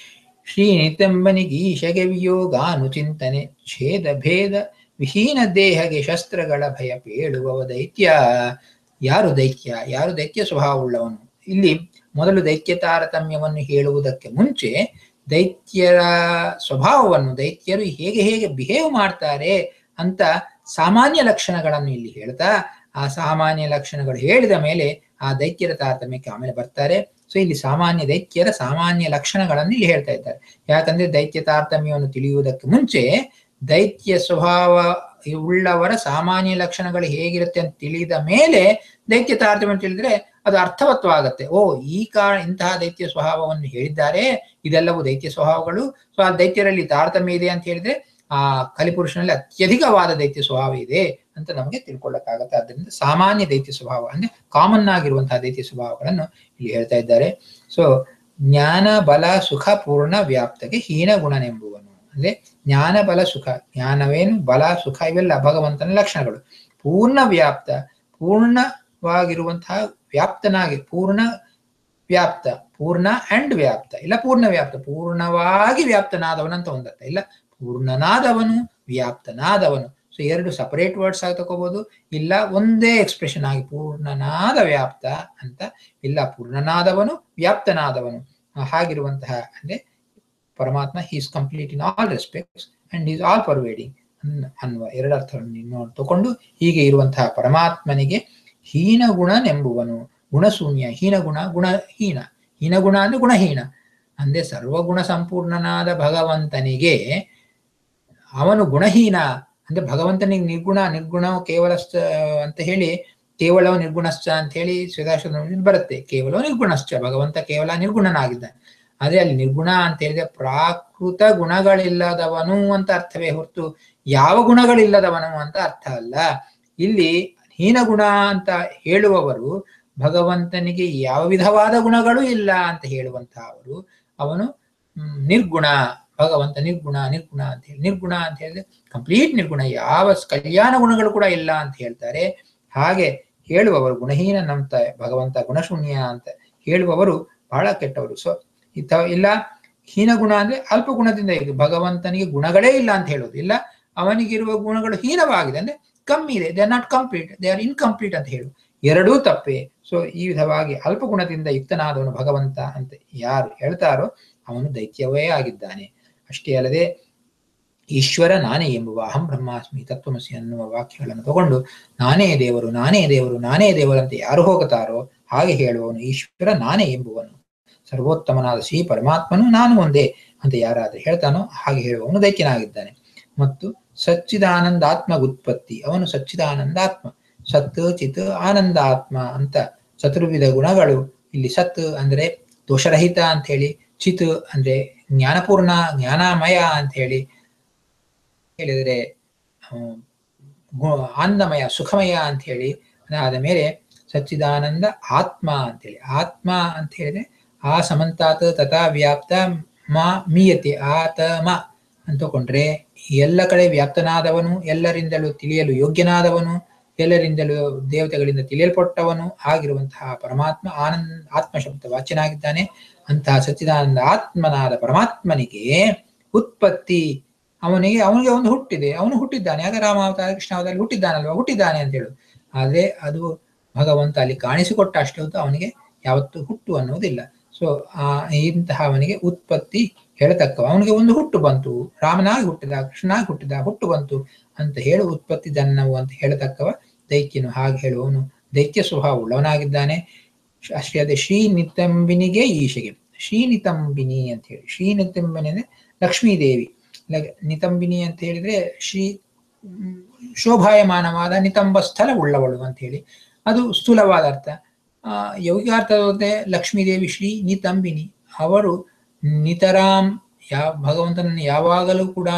ಶ್ರೀನಿತೆಂಬನಿಗೀಶಗೆ ವಿಯೋಗಾನು ಚಿಂತನೆ ಛೇದ ಭೇದ ವಿಹೀನ ದೇಹಗೆ ಶಸ್ತ್ರಗಳ ಭಯ ಪೇಳುವವ ದೈತ್ಯ ಯಾರು ದೈತ್ಯ ಯಾರು ದೈತ್ಯ ಸ್ವಭಾವವುಳ್ಳವನು ಇಲ್ಲಿ ಮೊದಲು ದೈತ್ಯ ತಾರತಮ್ಯವನ್ನು ಹೇಳುವುದಕ್ಕೆ ಮುಂಚೆ ದೈತ್ಯರ ಸ್ವಭಾವವನ್ನು ದೈತ್ಯರು ಹೇಗೆ ಹೇಗೆ ಬಿಹೇವ್ ಮಾಡ್ತಾರೆ ಅಂತ ಸಾಮಾನ್ಯ ಲಕ್ಷಣಗಳನ್ನು ಇಲ್ಲಿ ಹೇಳ್ತಾ ಆ ಸಾಮಾನ್ಯ ಲಕ್ಷಣಗಳು ಹೇಳಿದ ಮೇಲೆ ಆ ದೈತ್ಯರ ತಾರತಮ್ಯಕ್ಕೆ ಆಮೇಲೆ ಬರ್ತಾರೆ ಸೊ ಇಲ್ಲಿ ಸಾಮಾನ್ಯ ದೈತ್ಯರ ಸಾಮಾನ್ಯ ಲಕ್ಷಣಗಳನ್ನು ಇಲ್ಲಿ ಹೇಳ್ತಾ ಇದ್ದಾರೆ ಯಾಕಂದ್ರೆ ದೈತ್ಯ ತಾರತಮ್ಯವನ್ನು ತಿಳಿಯುವುದಕ್ಕೆ ಮುಂಚೆ ದೈತ್ಯ ಸ್ವಭಾವ ಉಳ್ಳವರ ಸಾಮಾನ್ಯ ಲಕ್ಷಣಗಳು ಹೇಗಿರುತ್ತೆ ಅಂತ ತಿಳಿದ ಮೇಲೆ ದೈತ್ಯ ತಾರತಮ್ಯ ತಿಳಿದ್ರೆ ಅದು ಅರ್ಥವತ್ವಾಗತ್ತೆ ಓ ಈ ಕಾರಣ ಇಂತಹ ದೈತ್ಯ ಸ್ವಭಾವವನ್ನು ಹೇಳಿದ್ದಾರೆ ಇದೆಲ್ಲವೂ ದೈತ್ಯ ಸ್ವಭಾವಗಳು ಸೊ ಆ ದೈತ್ಯರಲ್ಲಿ ತಾರತಮ್ಯ ಇದೆ ಅಂತ ಹೇಳಿದ್ರೆ ಆ ಕಲಿಪುರುಷನಲ್ಲಿ ಅತ್ಯಧಿಕವಾದ ದೈತ್ಯ ಸ್ವಭಾವ ಇದೆ ಅಂತ ನಮಗೆ ತಿಳ್ಕೊಳ್ಳಕ್ಕಾಗತ್ತೆ ಆದ್ದರಿಂದ ಸಾಮಾನ್ಯ ದೈತ್ಯ ಸ್ವಭಾವ ಅಂದ್ರೆ ಕಾಮನ್ ಆಗಿರುವಂತಹ ದೈತ್ಯ ಸ್ವಭಾವಗಳನ್ನು ಇಲ್ಲಿ ಹೇಳ್ತಾ ಇದ್ದಾರೆ ಸೊ ಜ್ಞಾನ ಬಲ ಸುಖ ಪೂರ್ಣ ವ್ಯಾಪ್ತಗೆ ಹೀನ ಗುಣನೆಂಬುವನು ಅಂದ್ರೆ ಜ್ಞಾನ ಬಲ ಸುಖ ಜ್ಞಾನವೇನು ಬಲ ಸುಖ ಇವೆಲ್ಲ ಭಗವಂತನ ಲಕ್ಷಣಗಳು ಪೂರ್ಣ ವ್ಯಾಪ್ತ ಪೂರ್ಣವಾಗಿರುವಂತಹ ವ್ಯಾಪ್ತನಾಗಿ ಪೂರ್ಣ ವ್ಯಾಪ್ತ ಪೂರ್ಣ ಅಂಡ್ ವ್ಯಾಪ್ತ ಇಲ್ಲ ಪೂರ್ಣ ವ್ಯಾಪ್ತ ಪೂರ್ಣವಾಗಿ ವ್ಯಾಪ್ತನಾದವನಂತ ಒಂದರ್ಥ ಇಲ್ಲ ಪೂರ್ಣನಾದವನು ವ್ಯಾಪ್ತನಾದವನು ಸೊ ಎರಡು ಸಪರೇಟ್ ವರ್ಡ್ಸ್ ಆಗಿ ತಗೋಬಹುದು ಇಲ್ಲ ಒಂದೇ ಎಕ್ಸ್ಪ್ರೆಷನ್ ಆಗಿ ಪೂರ್ಣನಾದ ವ್ಯಾಪ್ತ ಅಂತ ಇಲ್ಲ ಪೂರ್ಣನಾದವನು ವ್ಯಾಪ್ತನಾದವನು ಹಾಗಿರುವಂತಹ ಅಂದ್ರೆ Paramatma is complete in all respects and is all pervading ಅನ್ನುವ ಎರಡು ಅರ್ಥಗಳನ್ನು ತಗೊಂಡು ಹೀಗೆ ಇರುವಂತಹ ಪರಮಾತ್ಮನಿಗೆ ಹೀನ ಗುಣನೆಂಬುವನು ಗುಣಶೂನ್ಯ ಹೀನ ಗುಣ ಗುಣಹೀನ ಹೀನ ಗುಣ ಅಂದ್ರೆ ಗುಣಹೀನ ಅಂದ್ರೆ ಸರ್ವಗುಣ ಸಂಪೂರ್ಣನಾದ ಭಗವಂತನಿಗೆ ಅವನು ಗುಣಹೀನ ಅಂದ್ರೆ ಭಗವಂತನಿಗೆ ನಿರ್ಗುಣ ನಿರ್ಗುಣ ಕೇವಲ ಅಂತ ಹೇಳಿ ಕೇವಲ ನಿರ್ಗುಣಶ್ಚ ಅಂತ ಹೇಳಿ ಶ್ವೇತಾಶ್ವ ಬರುತ್ತೆ ಕೇವಲ ನಿರ್ಗುಣಶ್ಚ ಭಗವಂತ ಕೇವಲ ನಿರ್ಗುಣನಾಗಿದ್ದಾನೆ ಆದ್ರೆ ಅಲ್ಲಿ ನಿರ್ಗುಣ ಅಂತ ಹೇಳಿದ್ರೆ ಪ್ರಾಕೃತ ಗುಣಗಳಿಲ್ಲದವನು ಅಂತ ಅರ್ಥವೇ ಹೊರತು ಯಾವ ಗುಣಗಳಿಲ್ಲದವನು ಅಂತ ಅರ್ಥ ಅಲ್ಲ ಇಲ್ಲಿ ಹೀನ ಗುಣ ಅಂತ ಹೇಳುವವರು ಭಗವಂತನಿಗೆ ಯಾವ ವಿಧವಾದ ಗುಣಗಳು ಇಲ್ಲ ಅಂತ ಹೇಳುವಂತಹ ಅವರು ಅವನು ನಿರ್ಗುಣ ಭಗವಂತ ನಿರ್ಗುಣ ನಿರ್ಗುಣ ಅಂತ ಹೇಳಿ ನಿರ್ಗುಣ ಅಂತ ಹೇಳಿದ್ರೆ ಕಂಪ್ಲೀಟ್ ನಿರ್ಗುಣ ಯಾವ ಕಲ್ಯಾಣ ಗುಣಗಳು ಕೂಡ ಇಲ್ಲ ಅಂತ ಹೇಳ್ತಾರೆ ಹಾಗೆ ಹೇಳುವವರು ಗುಣಹೀನನಂತ ಭಗವಂತ ಗುಣಶೂನ್ಯ ಅಂತ ಹೇಳುವವರು ಬಹಳ ಕೆಟ್ಟವರು ಸೊ ಇತ ಇಲ್ಲ ಹೀನ ಗುಣ ಅಂದ್ರೆ ಅಲ್ಪ ಗುಣದಿಂದ ಇದು ಭಗವಂತನಿಗೆ ಗುಣಗಳೇ ಇಲ್ಲ ಅಂತ ಹೇಳೋದು ಇಲ್ಲ ಅವನಿಗಿರುವ ಗುಣಗಳು ಹೀನವಾಗಿದೆ ಅಂದ್ರೆ ಕಮ್ಮಿ ಇದೆ they are not complete they are incomplete ಅಂತ ಹೇಳು ಎರಡೂ ತಪ್ಪೆ ಸೊ ಈ ವಿಧವಾಗಿ ಅಲ್ಪ ಗುಣದಿಂದ ಯುಕ್ತನಾದವನು ಭಗವಂತ ಅಂತ ಯಾರು ಹೇಳ್ತಾರೋ ಅವನು ದೈತ್ಯವೇ ಆಗಿದ್ದಾನೆ ಅಷ್ಟೇ ಅಲ್ಲದೆ ಈಶ್ವರ ನಾನೇ ಎಂಬುವ ಅಹಂ ಬ್ರಹ್ಮಾಸ್ಮಿ ತತ್ವಮಸಿ ಅನ್ನುವ ವಾಕ್ಯಗಳನ್ನು ತಗೊಂಡು ನಾನೇ ದೇವರು ನಾನೇ ದೇವರು ನಾನೇ ದೇವರಂತ ಯಾರು ಹೋಗುತ್ತಾರೋ ಹಾಗೆ ಹೇಳುವವನು ಈಶ್ವರ ನಾನೇ ಎಂಬುವನು ಸರ್ವೋತ್ತಮನಾದ ಶ್ರೀ ಪರಮಾತ್ಮನು ನಾನು ಒಂದೇ ಅಂತ ಯಾರಾದ್ರೆ ಹೇಳ್ತಾನೋ ಹಾಗೆ ಹೇಳುವವನು ದೈತ್ಯನಾಗಿದ್ದಾನೆ ಮತ್ತು ಸಚ್ಚಿದಾನಂದಾತ್ಮ ಉತ್ಪತ್ತಿ ಅವನು ಸಚ್ಚಿದಾನಂದಾತ್ಮ ಸತ್ ಚಿತ್ ಆನಂದಾತ್ಮ ಅಂತ ಚತುರ್ವಿಧ ಗುಣಗಳು ಇಲ್ಲಿ ಸತ್ ಅಂದ್ರೆ ದೋಷರಹಿತ ಅಂತ ಹೇಳಿ ಚಿತ್ ಅಂದ್ರೆ ಜ್ಞಾನಪೂರ್ಣ ಜ್ಞಾನಮಯ ಅಂತ ಹೇಳಿ ಹೇಳಿದರೆ ಆನಂದಮಯ ಸುಖಮಯ ಅಂತ ಹೇಳಿ ಅದಾದ ಮೇಲೆ ಸಚ್ಚಿದಾನಂದ ಆತ್ಮ ಅಂತೇಳಿ ಆತ್ಮ ಅಂತ ಹೇಳಿದ್ರೆ ಆ ಸಮಂತಾತ್ ತಥಾ ವ್ಯಾಪ್ತ ಮ ಮೀಯತೆ ಆತ ಮ ಅಂತಕೊಂಡ್ರೆ ಎಲ್ಲ ಕಡೆ ವ್ಯಾಪ್ತನಾದವನು ಎಲ್ಲರಿಂದಲೂ ತಿಳಿಯಲು ಯೋಗ್ಯನಾದವನು ಎಲ್ಲರಿಂದಲೂ ದೇವತೆಗಳಿಂದ ತಿಳಿಯಲ್ಪಟ್ಟವನು ಆಗಿರುವಂತಹ ಪರಮಾತ್ಮ ಆನಂದ ಆತ್ಮ ಶಬ್ದ ವಾಚ್ಯನಾಗಿದ್ದಾನೆ ಅಂತಹ ಸಚ್ಚಿದಾನಂದ ಆತ್ಮನಾದ ಪರಮಾತ್ಮನಿಗೆ ಉತ್ಪತ್ತಿ ಅವನಿಗೆ ಅವನಿಗೆ ಒಂದು ಹುಟ್ಟಿದೆ ಅವನು ಹುಟ್ಟಿದ್ದಾನೆ ಆಗ ರಾಮಾವತಾರ ಕೃಷ್ಣಾವತಾರ ಹುಟ್ಟಿದ್ದಾನಲ್ವಾ ಹುಟ್ಟಿದ್ದಾನೆ ಅಂತ ಹೇಳುದು ಆದ್ರೆ ಅದು ಭಗವಂತ ಅಲ್ಲಿ ಕಾಣಿಸಿಕೊಟ್ಟ ಅಷ್ಟೇ ಹೊತ್ತು ಅವನಿಗೆ ಯಾವತ್ತು ಹುಟ್ಟು ಅನ್ನೋದಿಲ್ಲ ಸೊ ಆ ಇಂತಹ ಅವನಿಗೆ ಉತ್ಪತ್ತಿ ಹೇಳತಕ್ಕವ ಅವನಿಗೆ ಒಂದು ಹುಟ್ಟು ಬಂತು ರಾಮನಾಗಿ ಹುಟ್ಟಿದ ಕೃಷ್ಣನಾಗಿ ಹುಟ್ಟಿದ ಹುಟ್ಟು ಬಂತು ಅಂತ ಹೇಳು ಉತ್ಪತ್ತಿ ಜನ್ನವು ಅಂತ ಹೇಳತಕ್ಕವ ದೈತ್ಯನು ಹಾಗೆ ಹೇಳುವವನು ದೈತ್ಯ ಸ್ವಭಾವ ಉಳ್ಳವನಾಗಿದ್ದಾನೆ ಅಷ್ಟೇ ಅದೇ ಶ್ರೀ ನಿತಂಬಿನಿಗೆ ಈಶೆಗೆ ಶ್ರೀ ನಿತಂಬಿನಿ ಅಂತ ಹೇಳಿ ಶ್ರೀ ನಿತಂಬಿನಿ ಅಂದ್ರೆ ಲಕ್ಷ್ಮೀದೇವಿ ಲ- ನಿತಂಬಿನಿ ಅಂತ ಹೇಳಿದ್ರೆ ಶ್ರೀ ಮ್, ಶೋಭಾಯಮಾನವಾದ ನಿತಂಬ ಸ್ಥಳ ಉಳ್ಳವಳು ಅಂತ ಹೇಳಿ ಅದು ಸ್ಥೂಲವಾದ ಅರ್ಥ ಆ ಯೌಗಿಕಾರ್ಥದ ಲಕ್ಷ್ಮೀದೇವಿ ಶ್ರೀ ನಿತಂಬಿನಿ ಅವರು ನಿತರಾಮ್ ಯಾವ ಭಗವಂತನನ್ನು ಯಾವಾಗಲೂ ಕೂಡ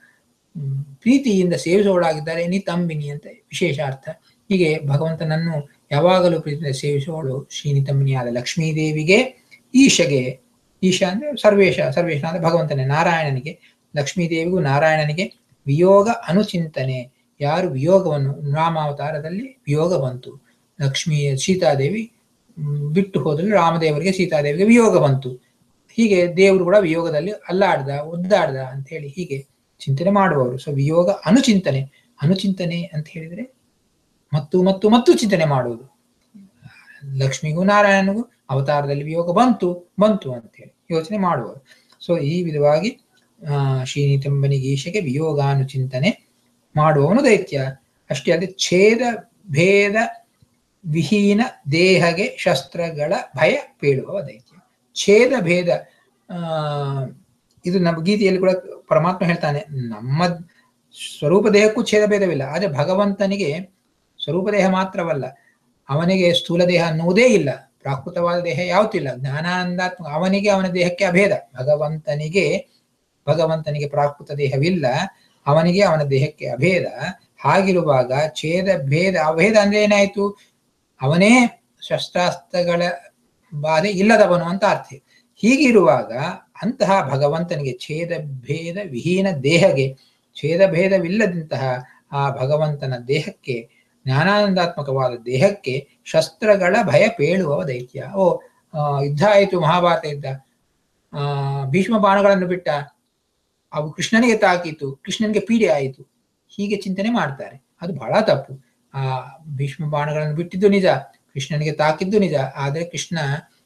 ಪ್ರೀತಿಯಿಂದ ಸೇವಿಸುವವಳಾಗಿದ್ದಾರೆ ನಿತಂಬಿನಿ ಅಂತ ವಿಶೇಷ ಅರ್ಥ ಹೀಗೆ ಭಗವಂತನನ್ನು ಯಾವಾಗಲೂ ಪ್ರೀತಿಯಿಂದ ಸೇವಿಸುವವಳು ಶ್ರೀ ನಿತಂಬಿನಿಯಾದ ಲಕ್ಷ್ಮೀದೇವಿಗೆ ಈಶಗೆ ಈಶ ಅಂದ್ರೆ ಸರ್ವೇಶ ಸರ್ವೇಶ ಅಂದ್ರೆ ಭಗವಂತನೇ ನಾರಾಯಣನಿಗೆ ಲಕ್ಷ್ಮೀದೇವಿಗೂ ನಾರಾಯಣನಿಗೆ ವಿಯೋಗ ಅನುಚಿಂತನೆ ಯಾರು ವಿಯೋಗವನ್ನು ರಾಮಾವತಾರದಲ್ಲಿ ವಿಯೋಗ ಬಂತು ಲಕ್ಷ್ಮೀ ಸೀತಾದೇವಿ ಮ್, ಬಿಟ್ಟು ಹೋದಲ್ಲಿ ರಾಮದೇವರಿಗೆ ಸೀತಾದೇವಿಗೆ ವಿಯೋಗ ಬಂತು ಹೀಗೆ ದೇವರು ಕೂಡ ವಿಯೋಗದಲ್ಲಿ ಅಲ್ಲಾಡ್ದ ಒದ್ದಾಡ್ದ ಅಂತ ಹೇಳಿ ಹೀಗೆ ಚಿಂತನೆ ಮಾಡುವವರು ಸೊ ವಿಯೋಗ ಅನುಚಿಂತನೆ ಅನುಚಿಂತನೆ ಅಂತ ಹೇಳಿದ್ರೆ ಮತ್ತು ಮತ್ತು ಮತ್ತು ಚಿಂತನೆ ಮಾಡುವುದು ಲಕ್ಷ್ಮಿಗೂ ನಾರಾಯಣನಿಗೂ ಅವತಾರದಲ್ಲಿ ವಿಯೋಗ ಬಂತು ಬಂತು ಅಂತ ಹೇಳಿ ಯೋಚನೆ ಮಾಡುವರು ಸೊ ಈ ವಿಧವಾಗಿ ಆ ಶ್ರೀನಿತಂಬನಿಗೆ ಈಶೆಗೆ ವಿಯೋಗಾನುಚಿಂತನೆ ಮಾಡುವವನು ದೈತ್ಯ ಅಷ್ಟೇ ಅಲ್ಲದೆ ಛೇದ ಭೇದ ವಿಹೀನ ದೇಹಗೆ ಶಸ್ತ್ರಗಳ ಭಯ ಪೇಳುವ ದೈತ್ಯ ಛೇದ ಭೇದ ಆ ಇದು ನಮ್ಮ ಗೀತೆಯಲ್ಲಿ ಕೂಡ ಪರಮಾತ್ಮ ಹೇಳ್ತಾನೆ ನಮ್ಮ ಸ್ವರೂಪ ದೇಹಕ್ಕೂ ಛೇದ ಭೇದವಿಲ್ಲ ಆದ್ರೆ ಭಗವಂತನಿಗೆ ಸ್ವರೂಪ ದೇಹ ಮಾತ್ರವಲ್ಲ ಅವನಿಗೆ ಸ್ಥೂಲ ದೇಹ ಅನ್ನುವುದೇ ಇಲ್ಲ ಪ್ರಾಕೃತವಾದ ದೇಹ ಯಾವತ್ತಿಲ್ಲ ಜ್ಞಾನಾನಂದಾತ್ಮಕ ಅವನಿಗೆ ಅವನ ದೇಹಕ್ಕೆ ಅಭೇದ ಭಗವಂತನಿಗೆ ಭಗವಂತನಿಗೆ ಪ್ರಾಕೃತ ದೇಹವಿಲ್ಲ ಅವನಿಗೆ ಅವನ ದೇಹಕ್ಕೆ ಅಭೇದ ಹಾಗಿರುವಾಗ ಛೇದ ಭೇದ ಅಭೇದ ಅಂದ್ರೆ ಏನಾಯ್ತು ಅವನೇ ಶಸ್ತ್ರಾಸ್ತ್ರಗಳ ಬಾಧೆ ಇಲ್ಲದವನು ಅಂತ ಅರ್ಥ ಹೀಗಿರುವಾಗ ಅಂತಹ ಭಗವಂತನಿಗೆ ಛೇದ ಭೇದ ವಿಹೀನ ದೇಹಗೆ ಛೇದ ಭೇದವಿಲ್ಲದಂತಹ ಆ ಭಗವಂತನ ದೇಹಕ್ಕೆ ಜ್ಞಾನಾನಂದಾತ್ಮಕವಾದ ದೇಹಕ್ಕೆ ಶಸ್ತ್ರಗಳ ಭಯ ಪೇಳುವ ದೈತ್ಯ ಓ ಆ, ಯುದ್ಧ ಆಯಿತು ಮಹಾಭಾರತ ಯುದ್ಧ ಆ ಭೀಷ್ಮ ಬಾಣಗಳನ್ನು ಬಿಟ್ಟ ಅವು ಕೃಷ್ಣನಿಗೆ ತಾಕೀತು ಕೃಷ್ಣನಿಗೆ ಪೀಡೆ ಆಯಿತು ಹೀಗೆ ಚಿಂತನೆ ಮಾಡ್ತಾರೆ ಅದು ಬಹಳ ತಪ್ಪು ಆ ಭೀಷ್ಮ ಬಾಣಗಳನ್ನು ಬಿಟ್ಟಿದ್ದು ನಿಜ ಕೃಷ್ಣನಿಗೆ ತಾಕಿದ್ದು ನಿಜ ಆದ್ರೆ ಕೃಷ್ಣ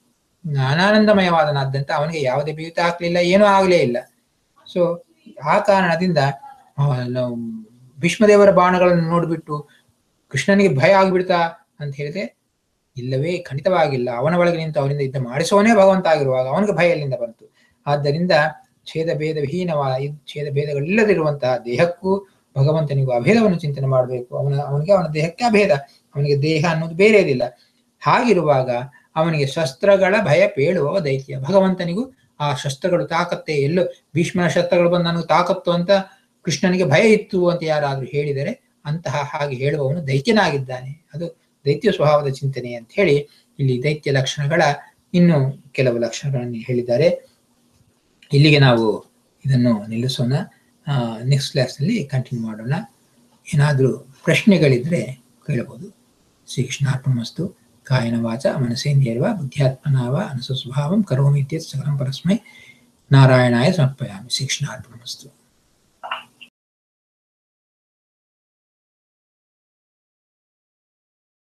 ಜ್ಞಾನಾನಂದಮಯವಾದನಾದ್ದಂತ ಅವನಿಗೆ ಯಾವುದೇ ಬೀತ ಹಾಕ್ಲಿಲ್ಲ ಏನೂ ಆಗ್ಲೇ ಇಲ್ಲ ಸೊ ಆ ಕಾರಣದಿಂದ ಆ, ನಾವು ಭೀಷ್ಮದೇವರ ಬಾಣಗಳನ್ನು ನೋಡ್ಬಿಟ್ಟು ಕೃಷ್ಣನಿಗೆ ಭಯ ಆಗ್ಬಿಡ್ತಾ ಅಂತ ಹೇಳಿದ್ರೆ ಇಲ್ಲವೇ ಖಂಡಿತವಾಗಿಲ್ಲ ಅವನ ಒಳಗೆ ನಿಂತು ಅವರಿಂದ ಯುದ್ಧ ಮಾಡಿಸೋನೇ ಭಗವಂತ ಆಗಿರುವಾಗ ಅವನಿಗೆ ಭಯ ಎಲ್ಲಿಂದ ಬಂತು ಆದ್ದರಿಂದ ಛೇದ ಭೇದ ವಿಹೀನವಾದ ಈ ಛೇದ ಭೇದಗಳಿಲ್ಲದಿರುವಂತಹ ದೇಹಕ್ಕೂ ಭಗವಂತನಿಗೂ ಅಭೇದವನ್ನು ಚಿಂತನೆ ಮಾಡಬೇಕು ಅವನ ಅವನಿಗೆ ಅವನ ದೇಹಕ್ಕೆ ಅಭೇದ ಅವನಿಗೆ ದೇಹ ಅನ್ನೋದು ಬೇರೆದಿಲ್ಲ ಹಾಗಿರುವಾಗ ಅವನಿಗೆ ಶಸ್ತ್ರಗಳ ಭಯ ಪೇಳುವ ದೈತ್ಯ ಭಗವಂತನಿಗೂ ಆ ಶಸ್ತ್ರಗಳು ತಾಕತ್ತೆ ಎಲ್ಲೋ ಭೀಷ್ಮನ ಶಸ್ತ್ರಗಳು ಬಂದು ನನಗೆ ತಾಕತ್ತು ಅಂತ ಕೃಷ್ಣನಿಗೆ ಭಯ ಇತ್ತು ಅಂತ ಯಾರಾದ್ರೂ ಹೇಳಿದರೆ ಅಂತಹ ಹಾಗೆ ಹೇಳುವವನು ದೈತ್ಯನಾಗಿದ್ದಾನೆ ಅದು ದೈತ್ಯ ಸ್ವಭಾವದ ಚಿಂತನೆ ಅಂತ ಹೇಳಿ ಇಲ್ಲಿ ದೈತ್ಯ ಲಕ್ಷಣಗಳ ಇನ್ನು ಕೆಲವು ಲಕ್ಷಣಗಳನ್ನು ಹೇಳಿದ್ದಾರೆ ಇಲ್ಲಿಗೆ ನಾವು ಇದನ್ನು ನಿಲ್ಲಿಸೋಣ ನೆಕ್ಸ್ಟ್ ಕ್ಲಾಸ್ನಲ್ಲಿ ಕಂಟಿನ್ಯೂ ಮಾಡೋಣ ಏನಾದರೂ ಪ್ರಶ್ನೆಗಳಿದ್ರೆ ಕೇಳಬಹುದು ಶ್ರೀಕೃಷ್ಣಾರ್ಪಣಮಸ್ತು ಕಾಯನ ವಾಚ ಮನಸೇಂದ್ರಿಯರ್ವ ಬುದ್ಧ್ಯಾತ್ಮನಾವ ಅನಸ ಸ್ವಭಾವಂ ಕರೋಮಿ ಇತ್ಯತ್ ಸಕಲಂ ಪರಸ್ಮೈ ನಾರಾಯಣಾಯ ಸಮರ್ಪಯಾಮಿ ಶ್ರೀಕೃಷ್ಣಾರ್ಪಣಮಸ್ತು